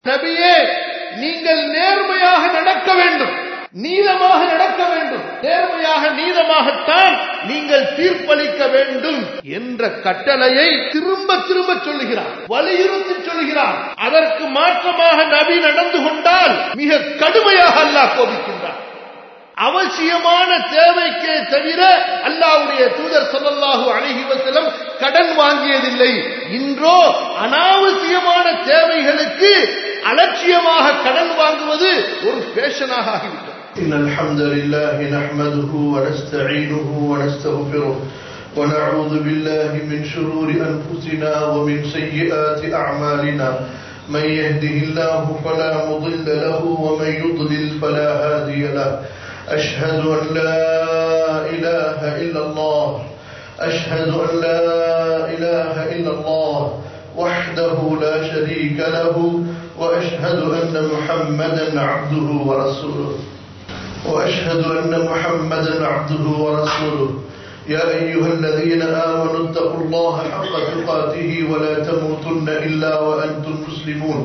நபியே நீங்கள் நேர்மையாக நடக்க வேண்டும் நீதமாக நடக்க வேண்டும் நேர்மையாக நீதமாகத்தான் நீங்கள் தீர்ப்பளிக்க வேண்டும் என்ற கட்டளையை திரும்ப திரும்ப சொல்லுகிறார் வலியுறுத்தி சொல்லுகிறார் அதற்கு மாற்றமாக நபி நடந்து கொண்டால் மிக கடுமையாக அல்லாஹ் கோபிக்கின்றார் அவசியமான தேவைக்கே தவிர அல்லாவுடைய தூதர் சொல்லல்லாஹு அழகி வசலம் கடன் வாங்கியதில்லை இன்றோ அனாவசியமான தேவைகளுக்கு அலட்சியமாக கடன் வாங்குவது ஒரு ஃபேஷனாக ஆகிவிட்டது إن الحمد لله نحمده ونستعينه ونستغفره ونعوذ بالله من شرور أنفسنا ومن سيئات أعمالنا من يهده الله فلا مضل له ومن يضلل فلا هادي له أشهد أن لا إله إلا الله أشهد أن لا إله إلا الله وحده لا شريك له وأشهد أن محمدا عبده ورسوله وأشهد أن محمدا عبده ورسوله يا أيها الذين آمنوا اتقوا الله حق تقاته ولا تموتن إلا وأنتم مسلمون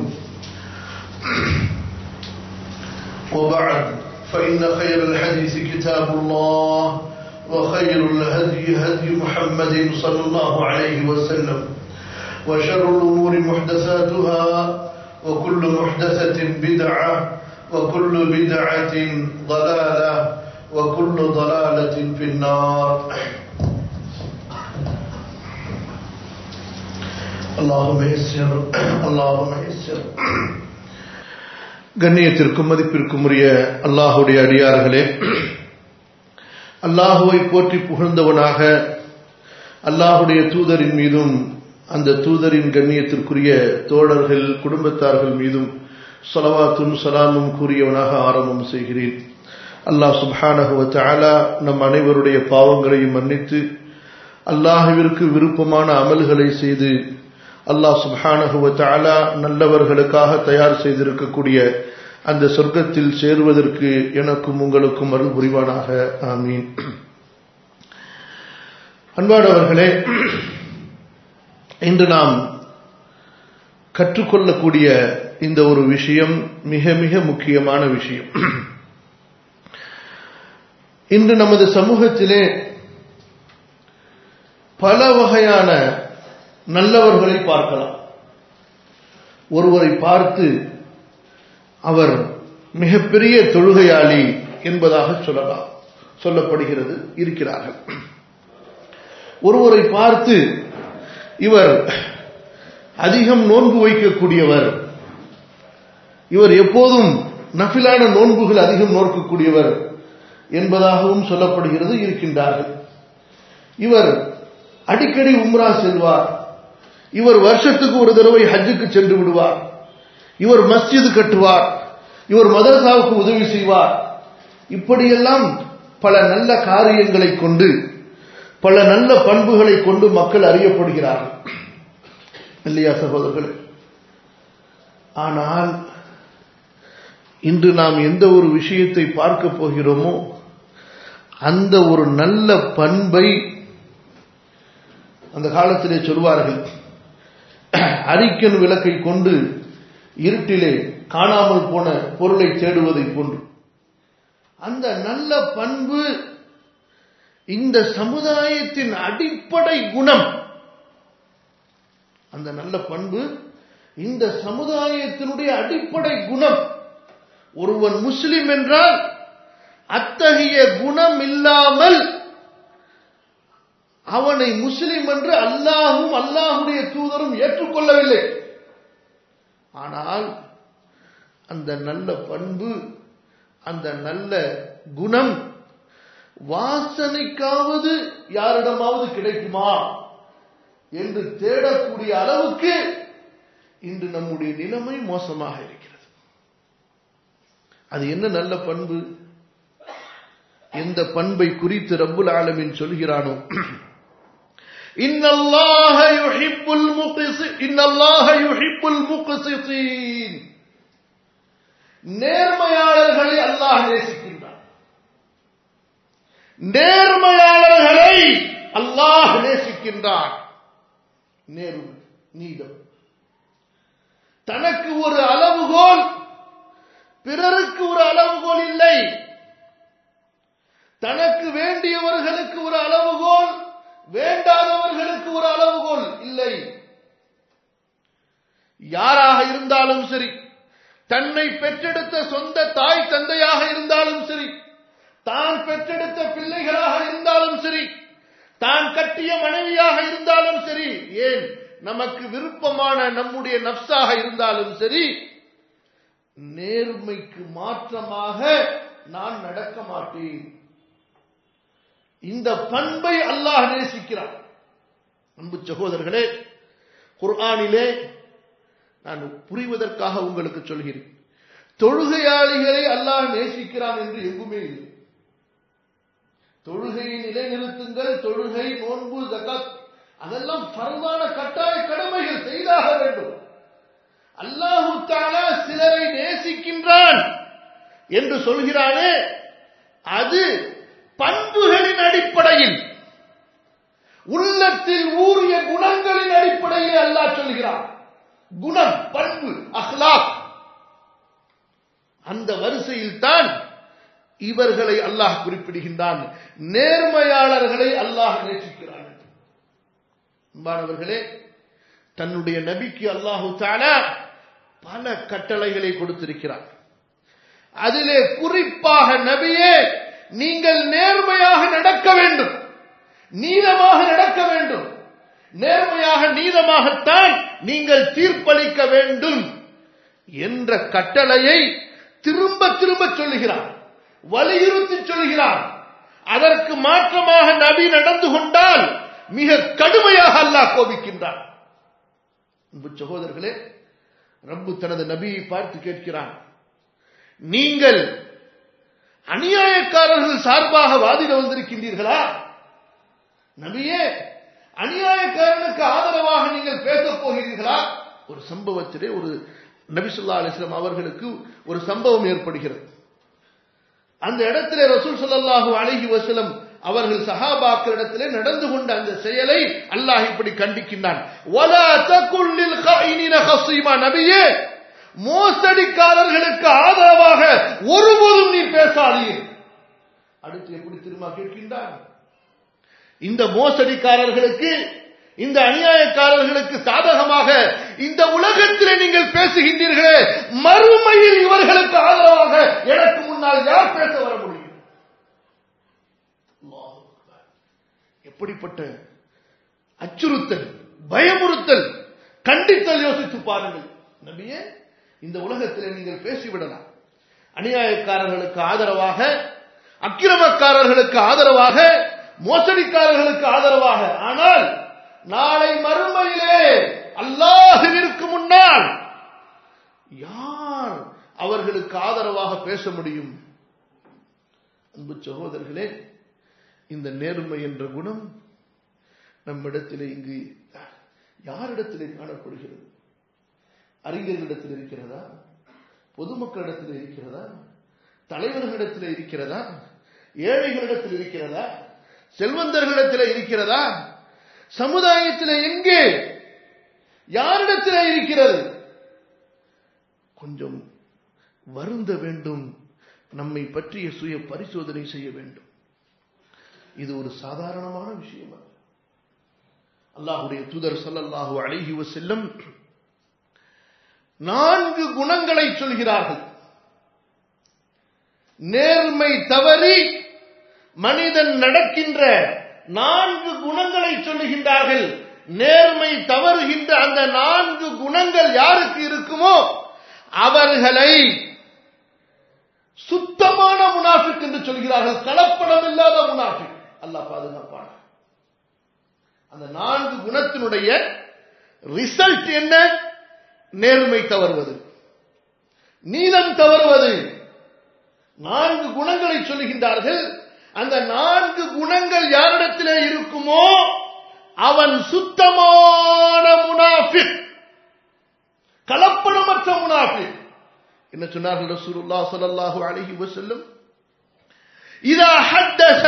وبعد فإن خير الحديث كتاب الله وخير الهدي هدي محمد صلى الله عليه وسلم وشر الأمور محدثاتها وكل محدثة بدعة وكل بدعة ضلالة وكل ضلالة في النار اللهم يسر اللهم يسر கண்ணியத்திற்கும் மதிப்பிற்கும் உரிய அல்லாஹுடைய அடியார்களே அல்லாஹுவை போற்றி புகழ்ந்தவனாக அல்லாஹுடைய தூதரின் மீதும் அந்த தூதரின் கண்ணியத்திற்குரிய தோழர்கள் குடும்பத்தார்கள் மீதும் சலவாத்தும் சலாமும் கூறியவனாக ஆரம்பம் செய்கிறேன் அல்லாஹ் சுப்ஹானஹுவ தஆலா நம் அனைவருடைய பாவங்களையும் மன்னித்து அல்லாஹுவிற்கு விருப்பமான அமல்களை செய்து அல்லாஹ் சுப்ஹானஹுவ தஆலா நல்லவர்களுக்காக தயார் செய்திருக்கக்கூடிய அந்த சொர்க்கத்தில் சேருவதற்கு எனக்கும் உங்களுக்கும் அருள் புரிவானாக ஆமீன் அன்பானவர்களே இன்று நாம் கற்றுக்கொள்ளக்கூடிய இந்த ஒரு விஷயம் மிக மிக முக்கியமான விஷயம் இன்று நமது சமூகத்திலே பல வகையான நல்லவர்களை பார்க்கலாம் ஒருவரை பார்த்து அவர் மிகப்பெரிய தொழுகையாளி என்பதாக சொல்லலாம் சொல்லப்படுகிறது இருக்கிறார்கள் ஒருவரை பார்த்து இவர் அதிகம் நோன்பு வைக்கக்கூடியவர் இவர் எப்போதும் நஃபிலான நோன்புகள் அதிகம் நோக்கக்கூடியவர் என்பதாகவும் சொல்லப்படுகிறது இருக்கின்றார்கள் இவர் அடிக்கடி உம்ரா செல்வார் இவர் வருஷத்துக்கு ஒரு தடவை ஹஜ்ஜுக்கு சென்று விடுவார் இவர் மஸ்ஜிது கட்டுவார் இவர் மதரசாவுக்கு உதவி செய்வார் இப்படியெல்லாம் பல நல்ல காரியங்களை கொண்டு பல நல்ல பண்புகளை கொண்டு மக்கள் அறியப்படுகிறார்கள் இல்லையா சகோதரர்களே ஆனால் இன்று நாம் எந்த ஒரு விஷயத்தை பார்க்க போகிறோமோ அந்த ஒரு நல்ல பண்பை அந்த காலத்திலே சொல்வார்கள் அரிக்கன் விளக்கை கொண்டு இருட்டிலே காணாமல் போன பொருளை தேடுவதை போன்று அந்த நல்ல பண்பு இந்த சமுதாயத்தின் அடிப்படை குணம் அந்த நல்ல பண்பு இந்த சமுதாயத்தினுடைய அடிப்படை குணம் ஒருவன் முஸ்லிம் என்றால் அத்தகைய குணம் இல்லாமல் அவனை முஸ்லிம் என்று அல்லாஹும் அல்லாஹுடைய தூதரும் ஏற்றுக்கொள்ளவில்லை ஆனால் அந்த நல்ல பண்பு அந்த நல்ல குணம் வாசனைக்காவது யாரிடமாவது கிடைக்குமா என்று தேடக்கூடிய அளவுக்கு இன்று நம்முடைய நிலைமை மோசமாக இருக்கிறது அது என்ன நல்ல பண்பு எந்த பண்பை குறித்து ரப்புல் ஆலமின் சொல்கிறானோ இன்னல்லாஹ யுஹிப்புல் முக்ஸி இன்னல்லாஹ யுஹிப்புல் முக்ஸிதீன் நேர்மையாளர்களை அல்லாஹ் நேசிக்கின்றான் நேர்மையாளர்களை அல்லாஹ் நேசிக்கின்றான் நேர்மை நீதம் தனக்கு ஒரு அளவுகோல் பிறருக்கு ஒரு அளவுகோல் இல்லை தனக்கு வேண்டியவர்களுக்கு ஒரு அளவுகோல் வேண்டாதவர்களுக்கு ஒரு அளவுகோல் இல்லை யாராக இருந்தாலும் சரி தன்னை பெற்றெடுத்த சொந்த தாய் தந்தையாக இருந்தாலும் சரி தான் பெற்றெடுத்த பிள்ளைகளாக இருந்தாலும் சரி தான் கட்டிய மனைவியாக இருந்தாலும் சரி ஏன் நமக்கு விருப்பமான நம்முடைய நப்சாக இருந்தாலும் சரி நேர்மைக்கு மாற்றமாக நான் நடக்க மாட்டேன் இந்த பண்பை அல்லாஹ் நேசிக்கிறான் அன்பு சகோதரர்களே குர்ஆனிலே நான் புரிவதற்காக உங்களுக்கு சொல்கிறேன் தொழுகையாளிகளை அல்லாஹ் நேசிக்கிறான் என்று எங்குமே இல்லை தொழுகையை நிலைநிறுத்துங்கள் தொழுகை நோன்பு ஜகாத் அதெல்லாம் பரவான கட்டாய கடமைகள் செய்தாக வேண்டும் அல்லாஹு தாலா சிலரை நேசிக்கின்றான் என்று சொல்கிறானே அது பண்புகளின் அடிப்படையில் உள்ளத்தில் ஊறிய குணங்களின் அடிப்படையில் அல்லாஹ் சொல்கிறான் குணம் பண்பு அஹ்லாக் அந்த வரிசையில் தான் இவர்களை அல்லாஹ் குறிப்பிடுகின்றான் நேர்மையாளர்களை அல்லாஹ் நேசிக்கிறான் அன்பானவர்களே தன்னுடைய நபிக்கு அல்லாஹு தாலா பல கட்டளைகளை கொடுத்திருக்கிறார் அதிலே குறிப்பாக நபியே நீங்கள் நேர்மையாக நடக்க வேண்டும் நீதமாக நடக்க வேண்டும் நேர்மையாக நீதமாகத்தான் நீங்கள் தீர்ப்பளிக்க வேண்டும் என்ற கட்டளையை திரும்ப திரும்ப சொல்லுகிறார் வலியுறுத்தி சொல்கிறார் அதற்கு மாற்றமாக நபி நடந்து கொண்டால் மிக கடுமையாக அல்லாஹ் கோபிக்கின்றார் அன்பு சகோதரர்களே ரப்பு தனது நபியை பார்த்து கேட்கிறான் நீங்கள் அநியாயக்காரர்கள் சார்பாக வாதிட வந்திருக்கின்றீர்களா நபியே அநியாயக்காரனுக்கு ஆதரவாக நீங்கள் பேசப் போகிறீர்களா ஒரு சம்பவத்திலே ஒரு நபிசுல்லா அலிஸ்லாம் அவர்களுக்கு ஒரு சம்பவம் ஏற்படுகிறது அந்த இடத்திலே ரசூல் ஸல்லல்லாஹு அலைஹி வஸல்லம் அவர்கள் சஹாபாக்களிடத்திலே நடந்து கொண்ட அந்த செயலை அல்லாஹ் இப்படி கண்டிக்கின்றான் வலா தகுல் லில் காயினின ஹஸீமா நபியே மோசடிக்காரர்களுக்கு ஆதரவாக ஒருபோதும் நீ பேசாதீர் அடுத்து எப்படி திரும்ப கேட்கின்றான் இந்த மோசடிக்காரர்களுக்கு இந்த அநியாயக்காரர்களுக்கு சாதகமாக இந்த உலகத்திலே நீங்கள் பேசுகின்றீர்களே மறுமையில் இவர்களுக்கு ஆதரவாக எனக்கு முன்னால் யார் பேச வர முடியும் அல்லாஹ் அக்பர். எப்படிப்பட்ட அச்சுறுத்தல் பயமுறுத்தல் கண்டித்தல் யோசித்து பாருங்கள் நபியே இந்த உலகத்திலே நீங்கள் பேசிவிடலாம் அநியாயக்காரர்களுக்கு ஆதரவாக அக்கிரமக்காரர்களுக்கு ஆதரவாக மோசடிக்காரர்களுக்கு ஆதரவாக ஆனால் நாளை மறுமையிலே அல்லாஹுவிற்கு முன்னால் யார் அவர்களுக்கு ஆதரவாக பேச முடியும் அன்பு சகோதரர்களே இந்த நேர்மை என்ற குணம் நம்மிடத்திலே இங்கு யாரிடத்திலே காணப்படுகிறது அறிஞர்களிடத்தில் இருக்கிறதா பொதுமக்களிடத்தில் இருக்கிறதா தலைவர்களிடத்தில் இருக்கிறதா ஏழைகளிடத்தில் இருக்கிறதா செல்வந்தர்களிடத்தில் இருக்கிறதா சமுதாயத்தில் எங்கே யாரிடத்தில் இருக்கிறது கொஞ்சம் வருந்த வேண்டும் நம்மை பற்றிய சுய பரிசோதனை செய்ய வேண்டும் இது ஒரு சாதாரணமான விஷயம் அல்ல. அல்லாஹுடைய தூதர் ஸல்லல்லாஹு அலைஹி வஸல்லம் நான்கு குணங்களை சொல்கிறார்கள் நேர்மை தவறி மனிதன் நடக்கின்ற நான்கு குணங்களை சொல்லுகின்றார்கள் நேர்மை தவறுகின்ற அந்த நான்கு குணங்கள் யாருக்கு இருக்குமோ அவர்களை சுத்தமான முனாஃபிக் என்று சொல்கிறார்கள் கலப்படம் இல்லாத முனாஃபிக் அல்லாஹ் பாதுகாப்பான அந்த நான்கு குணத்தினுடைய ரிசல்ட் என்ன நேர்மை தவறுவது நீதம் தவறுவது நான்கு குணங்களை சொல்லுகின்றார்கள் அந்த நான்கு குணங்கள் யாரிடத்திலே இருக்குமோ அவன் சுத்தமான முனாஃபிக் கலப்படமற்ற முனாஃபிக் என்ன சொன்னார்கள் ரசூலுல்லாஹ் ஸல்லல்லாஹு அலைஹி வஸல்லம் இதா ஹத்தஸ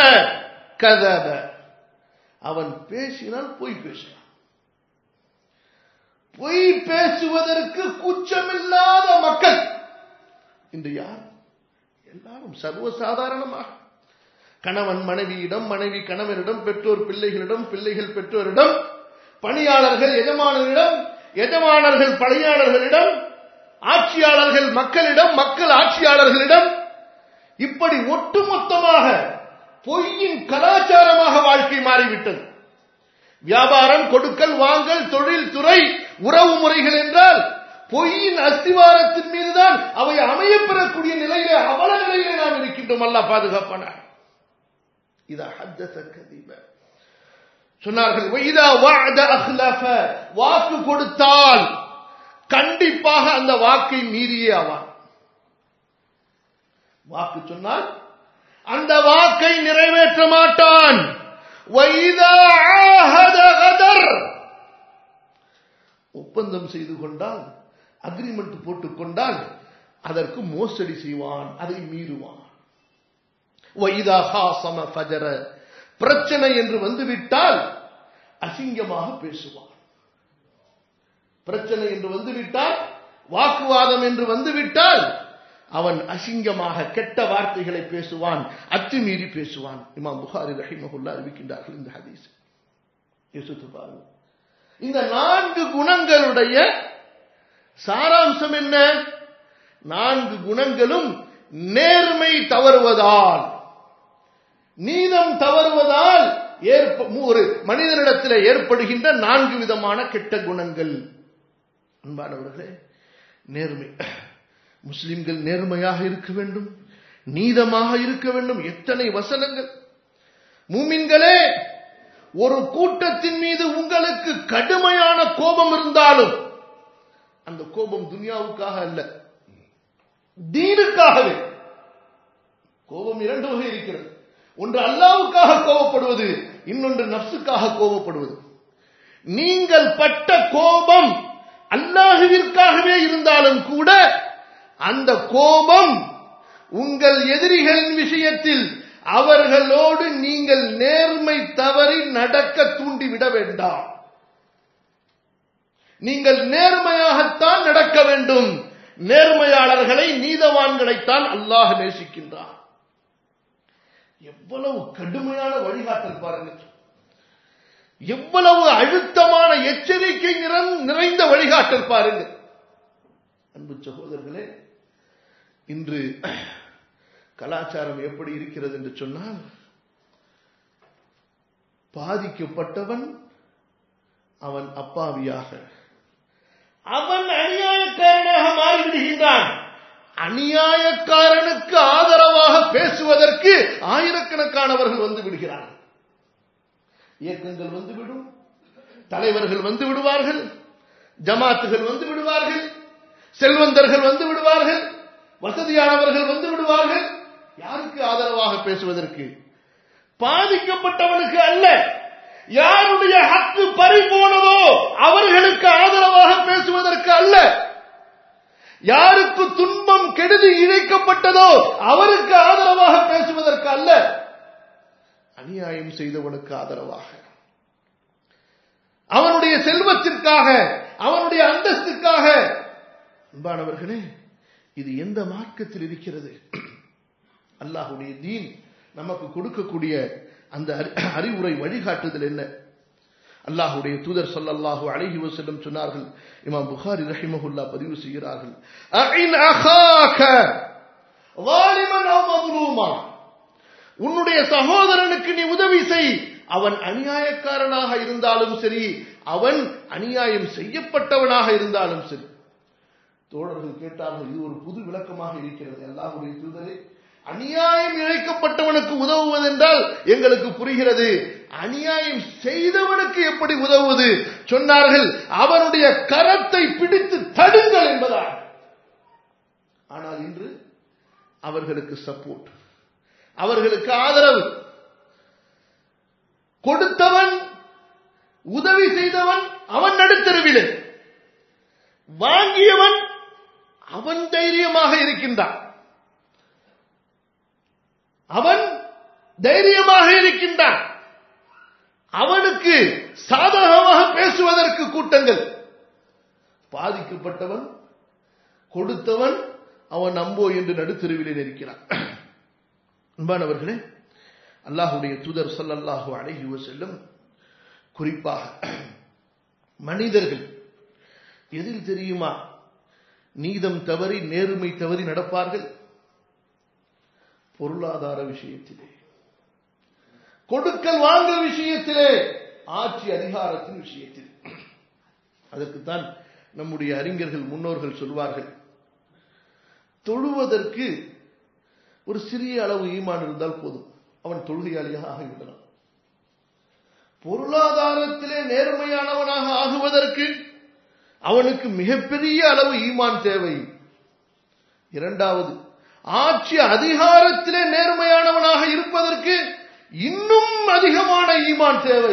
கதப அவன் பேசினால் பொய் பேசுவான் பொய் பேசுவதற்கு கூச்சமில்லாத மக்கள் இன்று யார் எல்லாரும் சர்வசாதாரணமாக கணவன் மனைவியிடம் மனைவி கணவனிடம் பெற்றோர் பிள்ளைகளிடம் பிள்ளைகள் பெற்றோரிடம் பணியாளர்கள் எஜமானரிடம் எஜமானர்கள் பணியாளர்களிடம் ஆட்சியாளர்கள் மக்களிடம் மக்கள் ஆட்சியாளர்களிடம் இப்படி ஒட்டுமொத்தமாக பொய்யின் கலாச்சாரமாக வாழ்க்கை மாறிவிட்டது வியாபாரம் கொடுக்கல் வாங்கல் தொழில் துறை உறவு முறைகள் என்றால் பொய்யின் அஸ்திவாரத்தின் மீதுதான் அவை அமையப்பெறக்கூடிய நிலையிலே அவல நிலையிலே நாம் இருக்கின்றோம் அல்ல பாதுகாப்பான இதா ஹத்தச கதிப சொன்னார்கள் வைதா வஅத அஹ்லஃப வாக்கு கொடுத்தால் கண்டிப்பாக அந்த வாக்கை மீறியே ஆவான் வாக்கு சொன்னால் அந்த வாக்கை நிறைவேற்ற மாட்டான் வைதா ஆஹத கதர் ஒப்பந்தம் செய்து கொண்டால் அக்ரிமெண்ட் போட்டுக் கொண்டால் அதற்கு மோசடி செய்வான் அதை மீறுவான் வைதா ஹாசம ஃபஜர பிரச்சனை என்று வந்துவிட்டால் அசிங்கமாக பேசுவான் பிரச்சனை என்று வந்துவிட்டால் வாக்குவாதம் என்று வந்துவிட்டால் அவன் அசிங்கமாக கெட்ட வார்த்தைகளை பேசுவான் அத்துமீறி பேசுவான் இமாம் புகாரி ரஹிமகுல்லா அறிவிக்கின்றார்கள் இந்த ஹதீஸ் யோசித்து பாருங்க இந்த நான்கு குணங்களுடைய சாராம்சம் என்ன நான்கு குணங்களும் நேர்மை தவறுவதால் நீதம் தவறுவதால் ஒரு மனிதனிடத்தில் ஏற்படுகின்ற நான்கு விதமான கெட்ட குணங்கள் அன்பானவர்களே நேர்மை முஸ்லிம்கள் நேர்மையாக இருக்க வேண்டும் நீதமாக இருக்க வேண்டும் எத்தனை வசனங்கள் மூமின்களே ஒரு கூட்டத்தின் மீது உங்களுக்கு கடுமையான கோபம் இருந்தாலும் அந்த கோபம் துனியாவுக்காக அல்ல தீனுக்காகவே கோபம் இரண்டு வகை இருக்கிறது ஒன்று அல்லாவுக்காக கோபப்படுவது இன்னொன்று நப்சுக்காக கோபப்படுவது நீங்கள் பட்ட கோபம் அல்லாஹுவிற்காகவே இருந்தாலும் கூட அந்த கோபம் உங்கள் எதிரிகளின் விஷயத்தில் அவர்களோடு நீங்கள் நேர்மை தவறி நடக்க தூண்டிவிட வேண்டாம் நீங்கள் நேர்மையாகத்தான் நடக்க வேண்டும் நேர்மையாளர்களை நீதவான்களைத்தான் அல்லாஹ் நேசிக்கின்றான் எவ்வளவு கடுமையான வழிகாட்டல் பாருங்கள் எவ்வளவு அழுத்தமான எச்சரிக்கை நிறைந்த வழிகாட்டல் பாருங்கள் அன்பு சகோதரர்களே இன்று கலாச்சாரம் எப்படி இருக்கிறது என்று சொன்னால் பாதிக்கப்பட்டவன் அவன் அப்பாவியாக அவன் அநியாயக்காரனாக மாறிவிடுகின்றான் அநியாயக்காரனுக்கு ஆதரவாக பேசுவதற்கு ஆயிரக்கணக்கானவர்கள் வந்து விடுகிறார்கள் இயக்கங்கள் வந்துவிடும் தலைவர்கள் வந்து விடுவார்கள் ஜமாத்துகள் வந்து விடுவார்கள் செல்வந்தர்கள் வந்து விடுவார்கள் வசதியானவர்கள் வந்து விடுவார்கள் யாருக்கு ஆதரவாக பேசுவதற்கு பாதிக்கப்பட்டவனுக்கு அல்ல யாருடைய ஹக்கு பறி போனதோ அவர்களுக்கு ஆதரவாக பேசுவதற்கு அல்ல யாருக்கு துன்பம் கெடுதி இழைக்கப்பட்டதோ அவருக்கு ஆதரவாக பேசுவதற்கு அல்ல அநியாயம் செய்தவனுக்கு ஆதரவாக அவனுடைய செல்வத்திற்காக அவனுடைய அந்தஸ்துக்காக அன்பானவர்களே இது எந்த மார்க்கத்தில் இருக்கிறது அல்லாஹுடைய தீன் நமக்கு கொடுக்கக்கூடிய அந்த அறிவுரை வழிகாட்டுதல் என்ன அல்லாஹுடைய தூதர் சொல்லல்லாஹு அழகி வசல்லம் சொன்னார்கள் இமாம் புகாரி ரஹிமஹுல்லா பதிவு செய்கிறார்கள் உன்னுடைய சகோதரனுக்கு நீ உதவி செய் அவன் அநியாயக்காரனாக இருந்தாலும் சரி அவன் அநியாயம் செய்யப்பட்டவனாக இருந்தாலும் சரி தோழர்கள் கேட்டார்கள் இது ஒரு புது விளக்கமாக இருக்கிறது அல்லாஹுடைய தூதரே அநியாயம் இழைக்கப்பட்டவனுக்கு உதவுவதென்றால் எங்களுக்கு புரிகிறது அநியாயம் செய்தவனுக்கு எப்படி உதவுவது சொன்னார்கள் அவனுடைய கரத்தை பிடித்து தடுங்கள் என்பதால் ஆனால் இன்று அவர்களுக்கு சப்போர்ட் அவர்களுக்கு ஆதரவு கொடுத்தவன் உதவி செய்தவன் அவன் நடுத்தருவிலே வாங்கியவன் அவன் தைரியமாக இருக்கின்றான் அவன் தைரியமாக இருக்கின்றான் அவனுக்கு சாதகமாக பேசுவதற்கு கூட்டங்கள் பாதிக்கப்பட்டவன் கொடுத்தவன் அவன் நம்போ என்று நடுத்தெருவிலே இருக்கிறான் அன்பானவர்களே அல்லாஹுடைய தூதர் ஸல்லல்லாஹு அலைஹி வஸல்லம் குறிப்பாக மனிதர்கள் எதில் தெரியுமா நீதம் தவறி நேர்மை தவறி நடப்பார்கள் பொருளாதார விஷயத்திலே கொடுக்கல் வாங்கல் விஷயத்திலே ஆட்சி அதிகாரத்தின் விஷயத்தில் அதற்குத்தான் நம்முடைய அறிஞர்கள் முன்னோர்கள் சொல்வார்கள் தொழுவதற்கு ஒரு சிறிய அளவு ஈமான் இருந்தால் போதும் அவன் தொழுகையாளியாக ஆகிவிடலாம் பொருளாதாரத்திலே நேர்மையானவனாக ஆகுவதற்கு அவனுக்கு மிகப்பெரிய அளவு ஈமான் தேவை இரண்டாவது ஆட்சி அதிகாரத்திலே நேர்மையானவனாக இருப்பதற்கு இன்னும் அதிகமான ஈமான் தேவை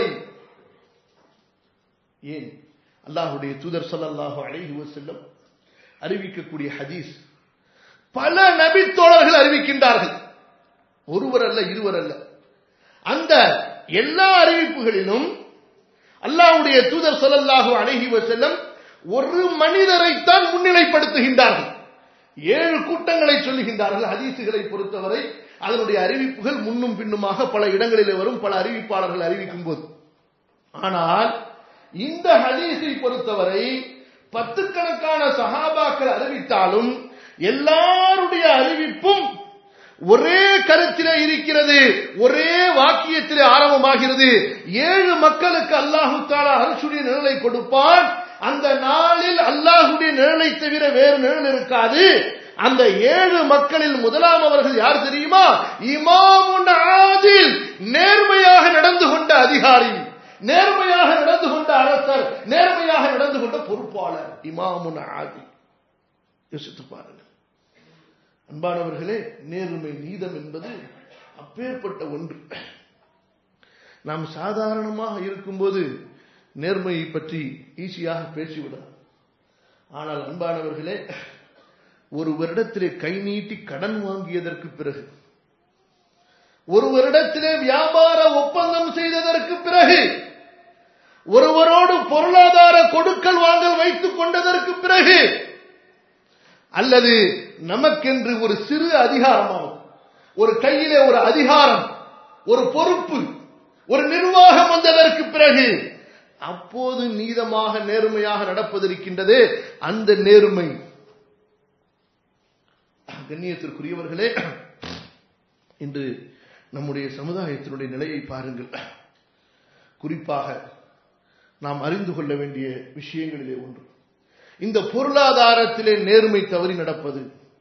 ஏன் அல்லாஹுடைய தூதர் ஸல்லல்லாஹு அலைஹி வஸல்லம் அறிவிக்கக்கூடிய ஹதீஸ் பல நபித்தோழர்கள் அறிவிக்கின்றார்கள் ஒருவர் அல்ல இருவர் அல்ல அந்த எல்லா அறிவிப்புகளிலும் அல்லாஹ்வுடைய தூதர் ஸல்லல்லாஹு அலைஹி வஸல்லம் ஒரு மனிதரைத்தான் முன்னிலைப்படுத்துகின்றார்கள் ஏழு கூட்டங்களை சொல்லுகின்றார்கள் ஹதீசுகளை பொறுத்தவரை அதனுடைய அறிவிப்புகள் முன்னும் பின்னுமாக பல இடங்களிலே வரும் பல அறிவிப்பாளர்கள் அறிவிக்கும் போது ஆனால் இந்த ஹதீஸை பொறுத்தவரை பத்துக்கணக்கான சஹாபாக்கள் அறிவித்தாலும் எல்லாருடைய அறிவிப்பும் ஒரே கருத்திலே இருக்கிறது ஒரே வாக்கியத்திலே ஆரம்பமாகிறது ஏழு மக்களுக்கு அல்லாஹு தாலா அரசுடைய நிழலை கொடுப்பான் அந்த நாளில் அல்லாஹுடைய நிழலை தவிர வேறு நிழல் இருக்காது அந்த ஏழு மக்களில் முதலாம் அவர்கள் யார் தெரியுமா இமாமுன் ஆதில் நேர்மையாக நடந்து கொண்ட அதிகாரி நேர்மையாக நடந்து கொண்ட அரசர் நேர்மையாக நடந்து கொண்ட பொறுப்பாளர் இமாமுன் ஆதி யோசித்து பாருங்கள் அன்பானவர்களே நேர்மை நீதம் என்பது அப்பேற்பட்ட ஒன்று நாம் சாதாரணமாக இருக்கும்போது நேர்மையை பற்றி ஈஸியாக பேசிவிடலாம் ஆனால் அன்பானவர்களே ஒரு வருடத்திலே கை நீட்டி கடன் வாங்கியதற்கு பிறகு ஒரு வருடத்திலே வியாபார ஒப்பந்தம் செய்ததற்கு பிறகு ஒருவரோடு பொருளாதார கொடுக்கல் வாங்கல் வைத்துக் கொண்டதற்கு பிறகு அல்லது நமக்கென்று ஒரு சிறு அதிகாரமாகும் ஒரு கையிலே ஒரு அதிகாரம் ஒரு பொறுப்பு ஒரு நிர்வாகம் வந்ததற்கு பிறகு அப்போது நீதமாக நேர்மையாக நடப்பதிருக்கின்றது அந்த நேர்மை கண்ணியத்திற்குரியவர்களே இன்று நம்முடைய சமுதாயத்தினுடைய நிலையை பாருங்கள் குறிப்பாக நாம் அறிந்து கொள்ள வேண்டிய விஷயங்களிலே ஒன்று இந்த பொருளாதாரத்திலே நேர்மை தவறி நடப்பது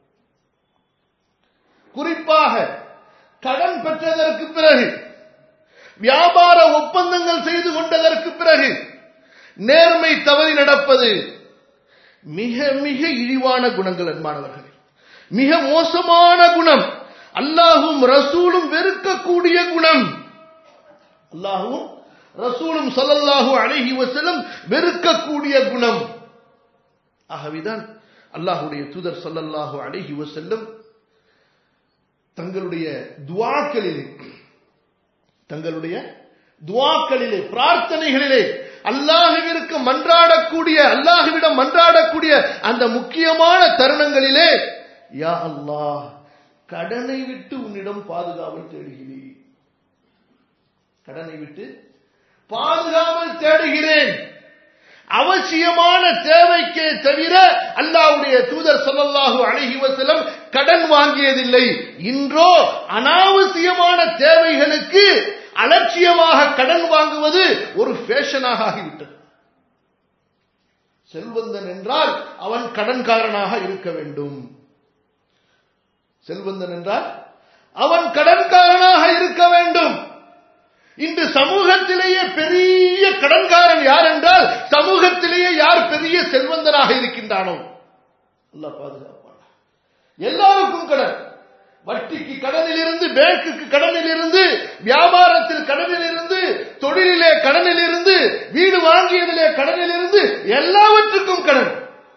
குறிப்பாக கடன் பெற்றதற்கு பிறகு வியாபார ஒப்பந்தங்கள் செய்து கொண்டதற்கு பிறகு நேர்மை தவறி நடப்பது மிக மிக இழிவான குணங்கள் அன்பானவர்களே மிக மோசமான குணம் அல்லாஹும் ரசூலும் வெறுக்கக்கூடிய குணம் அல்லாஹும் ரசூலும் சல்லல்லாஹு அலைஹி வஸல்லம் வெறுக்கக்கூடிய குணம் ஆகவேதான் அல்லாஹுடைய தூதர் சல்லல்லாஹு அலைஹி வஸல்லம் தங்களுடைய துவாக்களிலே தங்களுடைய துவாக்களிலே பிரார்த்தனைகளிலே அல்லாஹுவிற்கு மன்றாடக்கூடிய அல்லாஹுவிடம் மன்றாடக்கூடிய அந்த முக்கியமான தருணங்களிலே யா அல்லாஹ் கடனை விட்டு உன்னிடம் பாதுகாவல் தேடுகிறேன் கடனை விட்டு பாதுகாவல் தேடுகிறேன் அவசியமான தேவைக்கே தவிர அல்லாவுடைய தூதர் சொல்லல்லாஹு அழகி வசலம் கடன் வாங்கியதில்லை இன்றோ அனாவசியமான தேவைகளுக்கு அலட்சியமாக கடன் வாங்குவது ஒரு ஃபேஷனாக ஆகிவிட்டது செல்வந்தன் என்றால் அவன் கடன்காரனாக இருக்க வேண்டும் செல்வந்தன் என்றால் அவன் கடன்காரனாக இருக்க வேண்டும் இன்று சமூகத்திலேயே பெரிய கடன்காரன் யார் என்றால் சமூகத்திலேயே யார் பெரிய செல்வந்தனாக இருக்கின்றானோ அல்ல பாதுகாப்பான எல்லாருக்கும் கடன் வட்டிக்கு கடனில் இருந்து பேங்குக்கு கடனில் இருந்து வியாபாரத்தில் கடனில் இருந்து தொழிலிலே கடனில் இருந்து வீடு வாங்கியதிலே கடனில் இருந்து எல்லாவற்றுக்கும் கடன்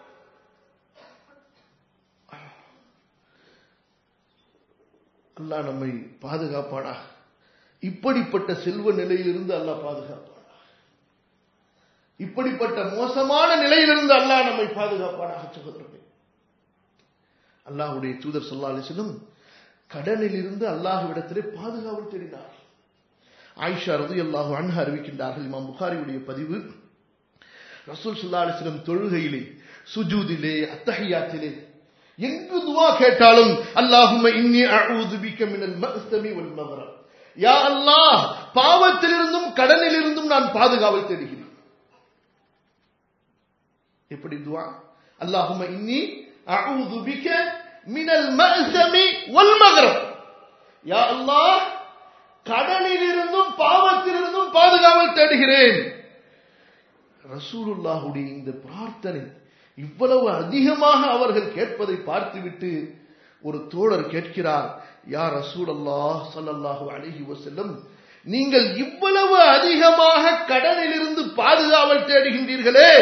அல்லாஹ் நம்மை பாதுகாப்பானா இப்படிப்பட்ட செல்வ நிலையிலிருந்து அல்லாஹ் பாதுகாப்பானா இப்படிப்பட்ட மோசமான நிலையிலிருந்து அல்லாஹ் நம்மை பாதுகாப்பானாக சகோதரர்களே அல்லாஹ்வுடைய தூதர் ஸல்லல்லாஹு அலைஹி வஸல்லம் கடனில் இருந்து அல்லாஹ்விடத்திலே பாதுகாவல் தேடினார் ஆயிஷா ரலியல்லாஹு அன்ஹா அறிவிக்கின்றார்கள் இமாம் புகாரியுடைய பதிவு ரசூல் ஸல்லல்லாஹு அலைஹி வஸல்லம் தொழுகையிலே சுஜூதிலே அத்தஹியாத்திலே எங்கு துவா கேட்டாலும் அல்லாஹும்ம இன்னி அஊது பிக்க மினல் மஅஸ்தமி வல் மக்ரப் யா அல்லாஹ் பாவத்திலிருந்தும் கடனிலிருந்தும் நான் பாதுகாவல் தேடுகிறேன் எப்படி துவா அல்லாஹும்ம இன்னி அஊது பிக்க மினல் மஅஸ்தமி வல் மக்ரப் யா அல்லாஹ் கடனிலிருந்தும் பாவத்திலிருந்தும் பாதுகாவல் தேடுகிறேன் ரசூலுல்லாஹுடைய இந்த பிரார்த்தனை இவ்வளவு அதிகமாக அவர்கள் கேட்பதை பார்த்துவிட்டு ஒரு தோழர் கேட்கிறார் யா ரசூல் அல்லாஹ் சல்லல்லாஹு அலைஹி வஸல்லம் நீங்கள் இவ்வளவு அதிகமாக கடனிலிருந்து பாதுகாவல் தேடுகின்றீர்களே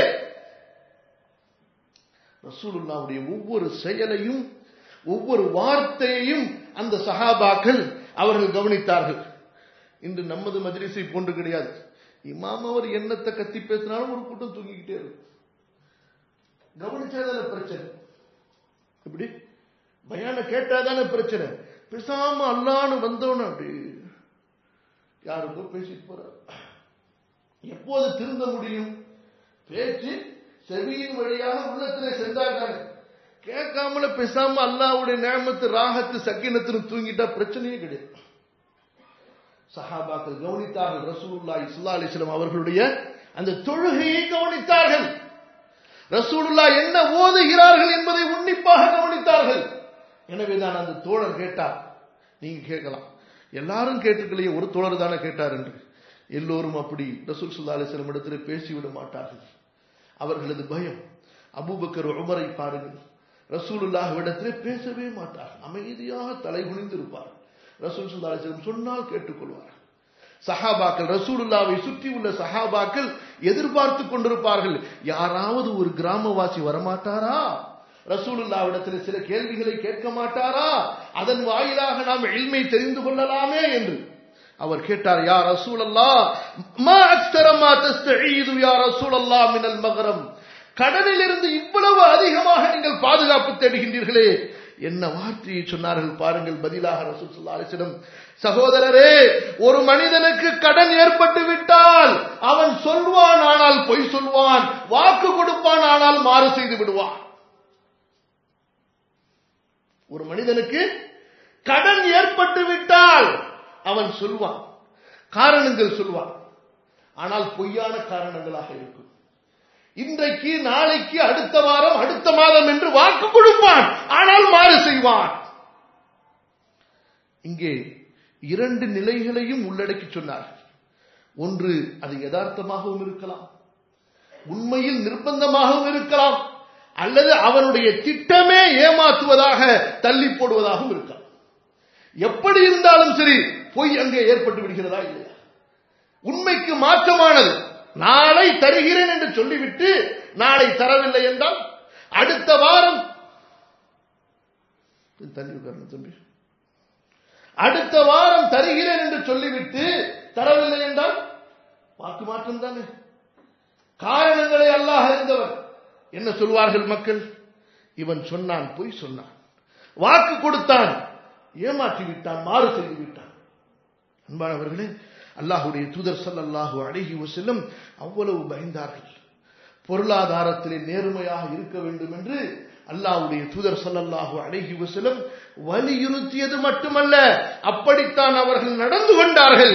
ரசூலுல்லாவுடைய ஒவ்வொரு செயலையும் ஒவ்வொரு வார்த்தையையும் அந்த சஹாபாக்கள் அவர்கள் கவனித்தார்கள் இன்று நமது மஜ்லிஸை போன்று கிடையாது இமாம் அவர் என்னத்தை கத்தி பேசினாலும் ஒரு கூட்டம் தூங்கிக்கிட்டே இருக்கும் கவனிச்சாதான பிரச்சனை இப்படி பயான கேட்டாதானே பிரச்சனை பேசாம அல்லான்னு வந்தவன அப்படி யாருக்கோ பேசிட்டு போறார் எப்போது திருந்த முடியும் பேச்சு செவியின் வழியாக உள்ளத்திலே சென்றார்கள் கேட்காமல பேசாம அல்லாவுடைய நேமத்து ராகத்து சக்கினத்திலும் தூங்கிட்டா பிரச்சனையே கிடையாது சஹாபாக்கள் கவனித்தார்கள் ரசூலுல்லாஹி ஸல்லல்லாஹு அலைஹி வஸல்லம் அவர்களுடைய அந்த தொழுகையை கவனித்தார்கள் ரசூலுல்லா என்ன ஓதுகிறார்கள் என்பதை உன்னிப்பாக கவனித்தார்கள் எனவேதான் அந்த தோழர் கேட்டார் நீங்க கேட்கலாம் எல்லாரும் கேட்டுக்கலையே ஒரு தோழர் தானே கேட்டார் என்று எல்லோரும் அப்படி ரசூல் சுல்லா அலிஸ்லம் இடத்தில் பேசிவிட மாட்டார்கள் அவர்களது பயம் அபூபக்கர் உமரை பாருங்கள் ரசூலுல்லாஹ் இடத்திலே பேசவே மாட்டார் அமைதியாக தலை குனிந்திருப்பார் ரசூல் சுல்லா அலிஸ்லம் சொன்னால் கேட்டுக்கொள்வார் சஹாபாக்கள் ரசூலுல்லாவை சுற்றி உள்ள சஹாபாக்கள் எதிர்பார்த்து கொண்டிருப்பார்கள் யாராவது ஒரு கிராமவாசி வரமாட்டாரா ரசூலுல்லாவிடத்தில் சில கேள்விகளை கேட்க மாட்டாரா அதன் வாயிலாக நாம் எளிமை தெரிந்து கொள்ளலாமே என்று அவர் கேட்டார் யா ரசூல் அல்லா மா அக்ஸரமா தஸ்தஈது யா ரசூல் அல்லா மினல் மகரம் கடலில் இருந்து இவ்வளவு அதிகமாக நீங்கள் பாதுகாப்பு தேடுகின்றீர்களே என்ன வார்த்தையை சொன்னார்கள் பாருங்கள் பதிலாக ரசூல் ஸல்லல்லாஹு அலைஹி வஸல்லம் சகோதரரே ஒரு மனிதனுக்கு கடன் ஏற்பட்டு விட்டால் அவன் சொல்வான் ஆனால் பொய் சொல்வான் வாக்கு கொடுப்பான் ஆனால் மாறு செய்து விடுவான் ஒரு மனிதனுக்கு கடன் ஏற்பட்டு விட்டால் அவன் சொல்வான் காரணங்கள் சொல்வான் ஆனால் பொய்யான காரணங்களாக இருக்கும் இன்றைக்கு நாளைக்கு அடுத்த வாரம் அடுத்த மாதம் என்று வாக்கு கொடுப்பான் ஆனால் மாறு செய்வான் இங்கே இரண்டு நிலைகளையும் உள்ளடக்கி சொன்னார் ஒன்று அது யதார்த்தமாகவும் இருக்கலாம் உண்மையில் நிர்பந்தமாகவும் இருக்கலாம் அல்லது அவனுடைய திட்டமே ஏமாற்றுவதாக தள்ளி போடுவதாகவும் இருக்கலாம் எப்படி இருந்தாலும் சரி பொய் அங்கே ஏற்பட்டு விடுகிறதா இல்லையா உண்மைக்கு மாற்றமானது நாளை தருகிறேன் என்று சொல்லிவிட்டு நாளை தரவில்லை என்றால் அடுத்த வாரம் தள்ளி உட்காரணும் தம்பி அடுத்த வாரம் தருகிறேன் என்று சொல்லிவிட்டு தரவில்லை என்றால் வாக்கு மாற்றம் தானே காரணங்களை அல்லாஹ் அறிந்தவர் என்ன சொல்வார்கள் மக்கள் இவன் சொன்னான் பொய் சொன்னான் வாக்கு கொடுத்தான் ஏமாற்றி விட்டான் மாறு செய்து விட்டான் அன்பானவர்களே அல்லாஹுடைய தூதர் சல்லல்லாஹு அழகி செல்லும் அவ்வளவு பயந்தார்கள் பொருளாதாரத்திலே நேர்மையாக இருக்க வேண்டும் என்று அல்லாஹுடைய தூதர் சல்லல்லாஹு அழகி செல்லும் வலியுறுத்தியது மட்டுமல்ல அப்படித்தான் அவர்கள் நடந்து கொண்டார்கள்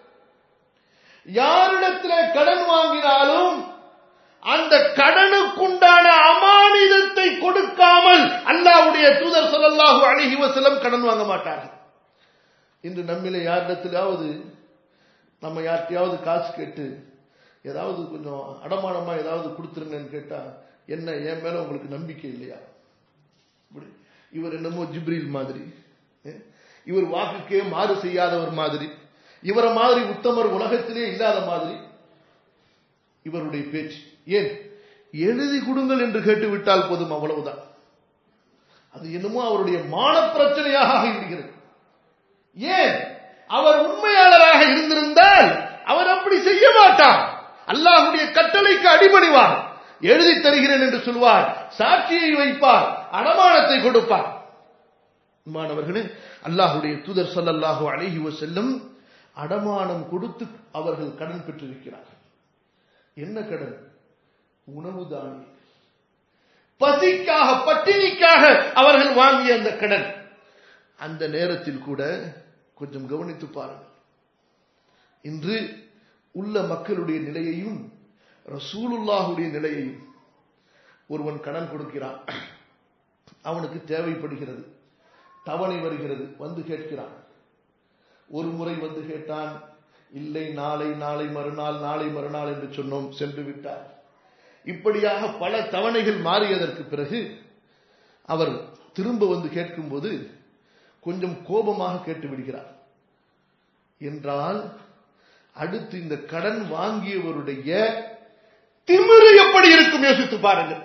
யாரிடத்திலே கடன் வாங்கினாலும் அந்த கடனுக்குண்டான அமானிதத்தை கொடுக்காமல் அல்லாவுடைய தூதர் சொல்லல்லாஹு அழகி வசலம் கடன் வாங்க மாட்டார்கள் இன்று நம்மில யாரிடத்திலாவது நம்ம யார்கிட்டயாவது காசு கேட்டு ஏதாவது கொஞ்சம் அடமானமா ஏதாவது கொடுத்துருங்கன்னு கேட்டா என்ன என் மேல உங்களுக்கு நம்பிக்கை இல்லையா இவர் என்னமோ ஜிப்ரில் மாதிரி இவர் வாக்குக்கே மாறு செய்யாதவர் மாதிரி இவரை மாதிரி உத்தமர் உலகத்திலே இல்லாத மாதிரி இவருடைய பேச்சு ஏன் எழுதி கொடுங்கள் என்று கேட்டுவிட்டால் போதும் அவ்வளவுதான் அது என்னமோ அவருடைய மான பிரச்சனையாக ஆகிவிடுகிறது ஏன் அவர் உண்மையாளராக இருந்திருந்தால் அவர் அப்படி செய்ய மாட்டார் அல்லாஹுடைய கட்டளைக்கு அடிபணிவார் எழுதி தருகிறேன் என்று சொல்வார் சாட்சியை வைப்பார் அடமானத்தை கொடுப்பார் மாணவர்களே அல்லாஹுடைய தூதர் ஸல்லல்லாஹு அலைஹி வஸல்லம் அடமானம் கொடுத்து அவர்கள் கடன் பெற்றிருக்கிறார்கள் என்ன கடன் உணவு தானே பசிக்காக பட்டினிக்காக அவர்கள் வாங்கிய அந்த கடன் அந்த நேரத்தில் கூட கொஞ்சம் கவனித்து பாருங்கள் இன்று உள்ள மக்களுடைய நிலையையும் ரசூலுல்லாஹுடைய நிலையையும் ஒருவன் கடன் கொடுக்கிறான் அவனுக்கு தேவைப்படுகிறது தவணை வருகிறது வந்து கேட்கிறான் ஒரு முறை வந்து கேட்டான் இல்லை நாளை நாளை மறுநாள் நாளை மறுநாள் என்று சொன்னோம் சென்று விட்டார் இப்படியாக பல தவணைகள் மாறியதற்கு பிறகு அவர் திரும்ப வந்து கேட்கும்போது கொஞ்சம் கோபமாக கேட்டு விடுகிறார் என்றால் அடுத்து இந்த கடன் வாங்கியவருடைய திமிரு எப்படி இருக்கும் யோசித்து பாருங்கள்